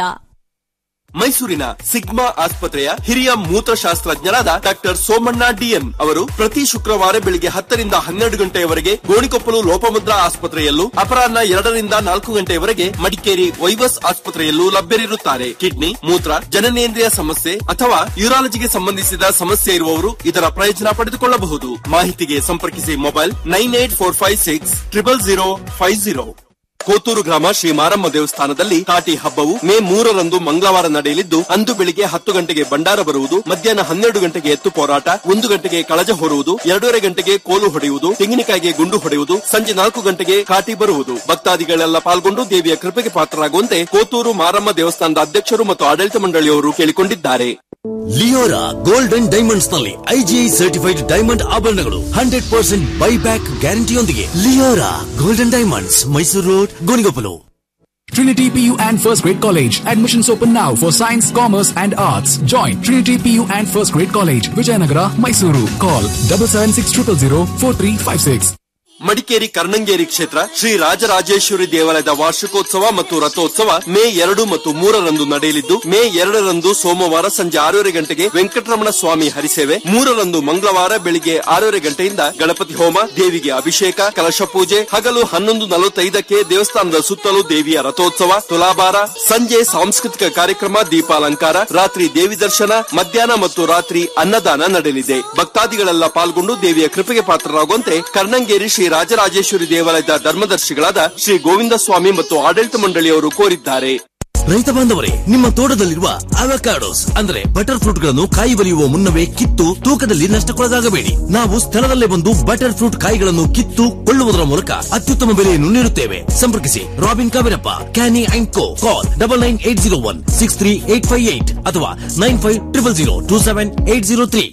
ಮೈಸೂರಿನ ಸಿಗ್ಮಾ ಆಸ್ಪತ್ರೆಯ ಹಿರಿಯ ಮೂತ್ರಶಾಸ್ತ್ರಜ್ಞರಾದ ಡಾಕ್ಟರ್ ಸೋಮಣ್ಣ ಡಿಎನ್ ಅವರು ಪ್ರತಿ ಶುಕ್ರವಾರ ಬೆಳಿಗ್ಗೆ ಹತ್ತರಿಂದ ಹನ್ನೆರಡು ಗಂಟೆಯವರೆಗೆ ಗೋಣಿಕೊಪ್ಪಲು ಲೋಪಮುದ್ರಾ ಆಸ್ಪತ್ರೆಯಲ್ಲೂ ಅಪರಾಹ್ನ ಎರಡರಿಂದ ನಾಲ್ಕು ಗಂಟೆಯವರೆಗೆ ಮಡಿಕೇರಿ ವೈವಸ್ ಆಸ್ಪತ್ರೆಯಲ್ಲೂ ಲಭ್ಯರಿರುತ್ತಾರೆ ಕಿಡ್ನಿ ಮೂತ್ರ ಜನನೇಂದ್ರಿಯ ಸಮಸ್ಯೆ ಅಥವಾ ಯೂರಾಲಜಿಗೆ ಸಂಬಂಧಿಸಿದ ಸಮಸ್ಯೆ ಇರುವವರು ಇದರ ಪ್ರಯೋಜನ ಪಡೆದುಕೊಳ್ಳಬಹುದು ಮಾಹಿತಿಗೆ ಸಂಪರ್ಕಿಸಿ mobile nine eight four five six triple zero five zero Koturu ಗ್ರಾಮ ಶ್ರೀ ಮಾರಮ್ಮ ದೇವಸ್ಥಾನದಲ್ಲಿ ಕಾಟಿ ಹಬ್ಬವು ಮೇ ಮೂರರಂದು ಮಂಗಳವಾರ ನಡೆಯಲಿದ್ದು ಅಂದು ಬೆಳಿಗ್ಗೆ ಹತ್ತು ಗಂಟೆಗೆ ಭಂಡಾರ ಬರುವುದು ಮಧ್ಯಾಹ್ನ ಹನ್ನೆರಡು ಗಂಟೆಗೆ ಎತ್ತು ಹೋರಾಟ ಒಂದು ಗಂಟೆಗೆ ಕಳಜ ಹೊರುವುದು ಎರಡೂವರೆ ಗಂಟೆಗೆ ಕೋಲು ಹೊಡೆಯುವುದು ತೆಂಗಿನಕಾಯಿಗೆ ಗುಂಡು ಹೊಡೆಯುವುದು ಸಂಜೆ ನಾಲ್ಕು ಗಂಟೆಗೆ ಕಾಟಿ ಬರುವುದು ಭಕ್ತಾದಿಗಳೆಲ್ಲ ಪಾಲ್ಗೊಂಡು ದೇವಿಯ ಕೃಪೆಗೆ ಪಾತ್ರರಾಗುವಂತೆ ಕೋತೂರು ಮಾರಮ್ಮ ದೇವಸ್ಥಾನದ ಅಧ್ಯಕ್ಷರು ಮತ್ತು ಆಡಳಿತ ಮಂಡಳಿಯವರು ಕೇಳಿಕೊಂಡಿದ್ದಾರೆ
ಲಿಯೋರಾ ಗೋಲ್ಡ್ ಅಂಡ್ ಡೈಮಂಡ್ಸ್ ನಲ್ಲಿ ಐಜಿಐ ಸರ್ಟಿಫೈಡ್ ಡೈಮಂಡ್ ಆಭರಣಗಳು ಹಂಡ್ರೆಡ್ ಪರ್ಸೆಂಟ್ ಬೈ ಬ್ಯಾಕ್ ಗ್ಯಾರಂಟಿಯೊಂದಿಗೆ Leora gold and diamonds Mysuru road Gonikoppal
Trinity PU and First Grade College. Admissions open now for Science, Commerce and Arts. Join Trinity PU and First Grade College, Vijayanagara, Mysuru. Call double seven six triple zero four three five six.
Madikeri Karnangeri ಕ್ಷೇತ್ರ ಶ್ರೀ ರಾಜರಾಜೇಶ್ವರಿ ದೇವಾಲಯದ ವಾರ್ಷಿಕೋತ್ಸವ ಮತ್ತು ರಥೋತ್ಸವ ಮೇ ಎರಡು ಮತ್ತು ಮೂರರಂದು ನಡೆಯಲಿದ್ದು ಮೇ ಎರಡರಂದು ಸೋಮವಾರ ಸಂಜೆ ಆರೂವರೆ ಗಂಟೆಗೆ ವೆಂಕಟರಮಣ ಸ್ವಾಮಿ ಹರಿಸೇವೆ ಮೂರರಂದು ಮಂಗಳವಾರ ಬೆಳಿಗ್ಗೆ ಆರೂವರೆ ಗಂಟೆಯಿಂದ ಗಣಪತಿ ಹೋಮ ದೇವಿಗೆ ಅಭಿಷೇಕ ಕಲಶ ಪೂಜೆ ಹಗಲು ಹನ್ನೊಂದು ನಲವತ್ತೈದಕ್ಕೆ ದೇವಸ್ಥಾನದ ಸುತ್ತಲೂ ದೇವಿಯ ರಥೋತ್ಸವ ತುಲಾಭಾರ ಸಂಜೆ ಸಾಂಸ್ಕೃತಿಕ ಕಾರ್ಯಕ್ರಮ ದೀಪಾಲಂಕಾರ ರಾತ್ರಿ ದೇವಿ ದರ್ಶನ ಮಧ್ಯಾಹ್ನ ಮತ್ತು ರಾತ್ರಿ ಅನ್ನದಾನ ನಡೆಯಲಿದೆ ಭಕ್ತಾದಿಗಳೆಲ್ಲ ಪಾಲ್ಗೊಂಡು ದೇವಿಯ ಕೃಪೆಗೆ ಪಾತ್ರರಾಗುವಂತೆ ಕರ್ಣಂಗೇರಿ ಶ್ರೀ ರಾಜರಾಜೇಶ್ವರಿ ದೇವಾಲಯದ ಧರ್ಮದರ್ಶಿಗಳಾದ ಶ್ರೀ ಗೋವಿಂದ ಸ್ವಾಮಿ ಮತ್ತು ಆಡಳಿತ ಮಂಡಳಿಯವರು ಕೋರಿದ್ದಾರೆ
ರೈತ ಬಾಂಧವರೇ ನಿಮ್ಮ ತೋಟದಲ್ಲಿರುವ ಅವಕಾಡೋಸ್ ಅಂದ್ರೆ ಬಟರ್ ಫ್ರೂಟ್ ಗಳನ್ನು ಕಾಯಿ ಬಲಿಯುವ ಮುನ್ನವೇ ಕಿತ್ತು ತೂಕದಲ್ಲಿ ನಷ್ಟಕ್ಕೊಳಗಾಗಬೇಡಿ ನಾವು ಸ್ಥಳದಲ್ಲೇ ಬಂದು ಬಟರ್ ಫ್ರೂಟ್ ಕಾಯಿಗಳನ್ನು ಕಿತ್ತು ಕೊಳ್ಳುವುದರ ಮೂಲಕ ಅತ್ಯುತ್ತಮ ಬೆಲೆಯನ್ನು ನೀಡುತ್ತೇವೆ ಸಂಪರ್ಕಿಸಿ ರಾಬಿನ್ ಕಾವಿರಪ್ಪ ಕ್ಯಾನಿ and co call double nine eight zero one six three eight five eight ಅಥವಾ nine five triple zero two seven eight zero three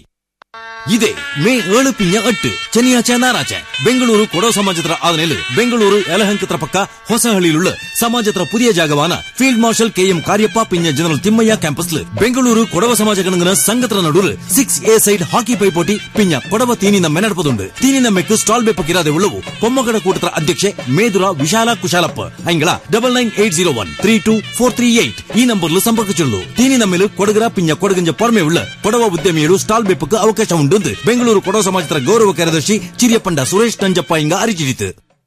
ಇದೆ ಮೇ ಏಳು ಪಿಂಜ ಅಟ್ಟು ಚೆನ್ನಿಯಾಚೆ ನಾರಾಚೆ ಬೆಂಗಳೂರು ಕೊಡೋ ಸಮಾಜತ್ರ ಆದನೇಲು ಬೆಂಗಳೂರು ಯಲಹಂಕತ್ರ ಪಕ್ಕ ಹೊಸಹಳ್ಳಿயிலுள்ள ಸಮಾಜತ್ರ புதிய ஜாகவான field marshal K M Cariappa பிஞ்ச ஜெனரல் திம்மையா கேம்பஸ்ல பெங்களூரு கொடவ சமாஜ கணங்கன ಸಂಘತ್ರ ನಡುವೆ ಸಿಕ್ಸ್ ಎ ಸೈಡ್ ಹಾಕಿ ಪೈಪೋಟಿ ಪಿಂಜ ಕೊಡವ ತೀನಿ ನಮ್ಮೆ ನಡಪದುಂಡು ತೀನಿ ನಮ್ಮೆಕ್ಕು ಸ್ಟಾಲ್ ಬೇಪಕ್ಕಿರಾದೆ ಉಳ್ಳವು ಕೊಮ್ಮಗಡ ಕೂಟತ್ರ ಅಧ್ಯಕ್ಷೆ ಮೇದುರ ವಿಶಾಲ ಕುಶಾಲಪ್ಪ ಅಂಗಳ double nine eight zero one three two four three eight ಈ ನಂಬರ್ಲು ಸಂಪರ್ಕಿಸಿರುಳು ತೀನಿ ನಮ್ಮೆಲು ಕೊಡಗರ ಪಿಂಜ ಕೊಡಗಂಜ ಪೊರ್ಮೆ ಉಳ್ಳ ಕೊಡವ ಉದ್ಯಮಿಯರು ಸ್ಟಾಲ್ ಬೇಪಕ್ಕೆ ಅವಕಾಶ ಉಂಡು ಬೆಂಗಳೂರು ಕೊಡವ ಸಮಾಜದ ಗೌರವ ಕಾರ್ಯದರ್ಶಿ ಚಿರಿಯಪಂಡ ಸುರೇಶ್ ನಂಜಪ್ಪ ಇಂಗ ಅರಿಚಿಡಿತು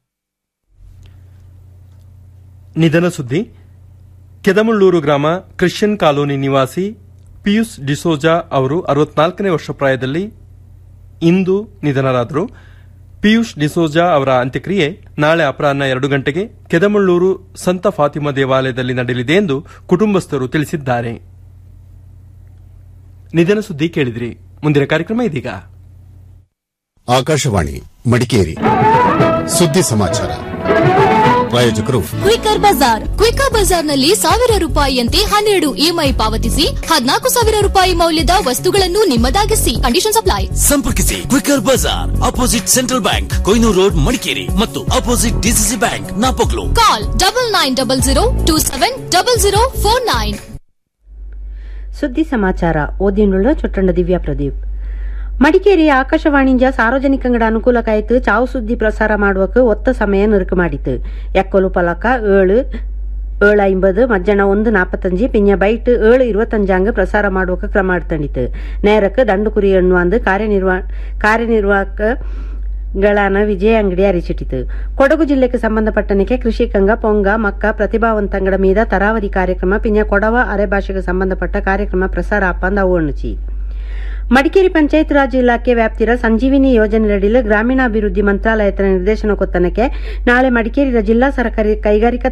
ನಿಧನ ಸುದ್ದಿ ಕೆದಮಳ್ಳೂರು ಗ್ರಾಮ ಕ್ರಿಶ್ಚಿಯನ್ ಕಾಲೋನಿ ನಿವಾಸಿ ಪಿಯೂಸ್ ಡಿಸೋಜಾ ಅವರು ಅರವತ್ನಾಲ್ಕನೇ ವರ್ಷ ಪ್ರಾಯದಲ್ಲಿ ಇಂದು ನಿಧನರಾದರು ಪಿಯೂಷ್ ಡಿಸೋಜಾ ಅವರ ಅಂತ್ಯಕ್ರಿಯೆ ನಾಳೆ ಅಪರಾಹ್ನ ಎರಡು ಗಂಟೆಗೆ ಕೆದಮಳ್ಳೂರು ಸಂತ ಫಾತಿಮಾ ದೇವಾಲಯದಲ್ಲಿ ನಡೆಯಲಿದೆ ಎಂದು ಕುಟುಂಬಸ್ಥರು ತಿಳಿಸಿದ್ದಾರೆ ನಿಧನ ಸುದ್ದಿ ಕೇಳಿದ್ರಿ ಮುಂದಿನ ಕಾರ್ಯಕ್ರಮ ಇದೀಗ
ಆಕಾಶವಾಣಿ ಮಡಿಕೇರಿ ಸುದ್ದಿ ಸಮಾಚಾರ ಪ್ರಾಯೋಜಕರು
ಕ್ವಿಕರ್ ಬಜಾರ್ ಕ್ವಿಕರ್ ಬಜಾರ್ನಲ್ಲಿ ಸಾವಿರ ರೂಪಾಯಿಯಂತೆ ಹನ್ನೆರಡು ಇಎಂಐ ಪಾವತಿಸಿ ಹದಿನಾಲ್ಕು ಸಾವಿರ ರೂಪಾಯಿ ಮೌಲ್ಯದ ವಸ್ತುಗಳನ್ನು ನಿಮ್ಮದಾಗಿಸಿ ಕಂಡೀಷನ್ ಅಪ್ಲೈ
ಸಂಪರ್ಕಿಸಿ ಕ್ವಿಕರ್ ಬಜಾರ್ opposite central bank Kohinoor road Madikeri ಮತ್ತು opposite DCC bank Napoklu
call double nine double zero two seven double zero four nine
ಸುದ್ದಿ ಸಮಾಚಾರ ಓದಿನುಳ್ಳ ಚೊಟ್ಟಂಡ ದಿವ್ಯಾ ಪ್ರದೀಪ್ ಮಡಿಕೇರಿ ಆಕಾಶವಾಣಿಂಜ ಸಾರ್ವಜನಿಕಂಗಡ ಅನುಕೂಲಕ್ಕಾಯ್ತು ಚಾವು ಸುದ್ದಿ ಪ್ರಸಾರ ಮಾಡುವಕ್ಕೆ ಒತ್ತ ಸಮಯ ನೆರುಕು ಮಾಡಿತು ಎಕ್ಕೊಲು ಪಲಕ ಏಳು ಏಳು ಐಂಬದು ಮಧ್ಯಾಹ್ನ ಒಂದು ನಾಪತ್ತಂಜಿ ಪಿಂಜ ಬೈಟ್ ಏಳು ഇരുപത്തഞ്ചാങ്ക് ಪ್ರಸಾರ ಮಾಡುವಕ್ಕೆ ಕ್ರಮ എടുത്തണ്ടിತು നേരക്ക് ದಂಡು ಕುರಿ ಎನ್ನುವಂದು ಕಾರ್ಯನಿರ್ವಾ ಕಾರ್ಯನಿರ್ವಾಹಕ ಗಳಾನ ವಿಜಯ ಅಂಗಡಿ ಅರಿಚಿಟ್ಟಿತು ಕೊಡಗು ಜಿಲ್ಲೆಗೆ ಸಂಬಂಧಪಟ್ಟನಕ್ಕೆ ಕೃಷಿಕಂಗ ಪೊಂಗ ಮಕ್ಕ ಪ್ರತಿಭಾವಂತಂಗಡ ಮೀದ ತರಾವರಿ ಕಾರ್ಯಕ್ರಮ ಪಿಂಜ ಕೊಡವ ಅರೆ ಭಾಷೆಗೆ ಸಂಬಂಧಪಟ್ಟ ಕಾರ್ಯಕ್ರಮ ಪ್ರಸಾರ ಅಪ್ಪಂದ ಅವು ಅಣ್ಣುಚಿ ಮಡಿಕೇರಿ ಪಂಚಾಯತ್ ರಾಜ್ ಇಲಾಖೆ ವ್ಯಾಪ್ತಿರ ಸಂಜೀವಿನಿ ಯೋಜನೆಯಡಿಯಲ್ಲಿ ಗ್ರಾಮೀಣಾಭಿವೃದ್ಧಿ ಮಂತ್ರಾಲಯದ ನಿರ್ದೇಶನ ಕೊತ್ತನಕ್ಕೆ ನಾಳೆ ಮಡಿಕೇರಿಯ ಜಿಲ್ಲಾ ಸರ್ಕಾರಿ ಕೈಗಾರಿಕಾ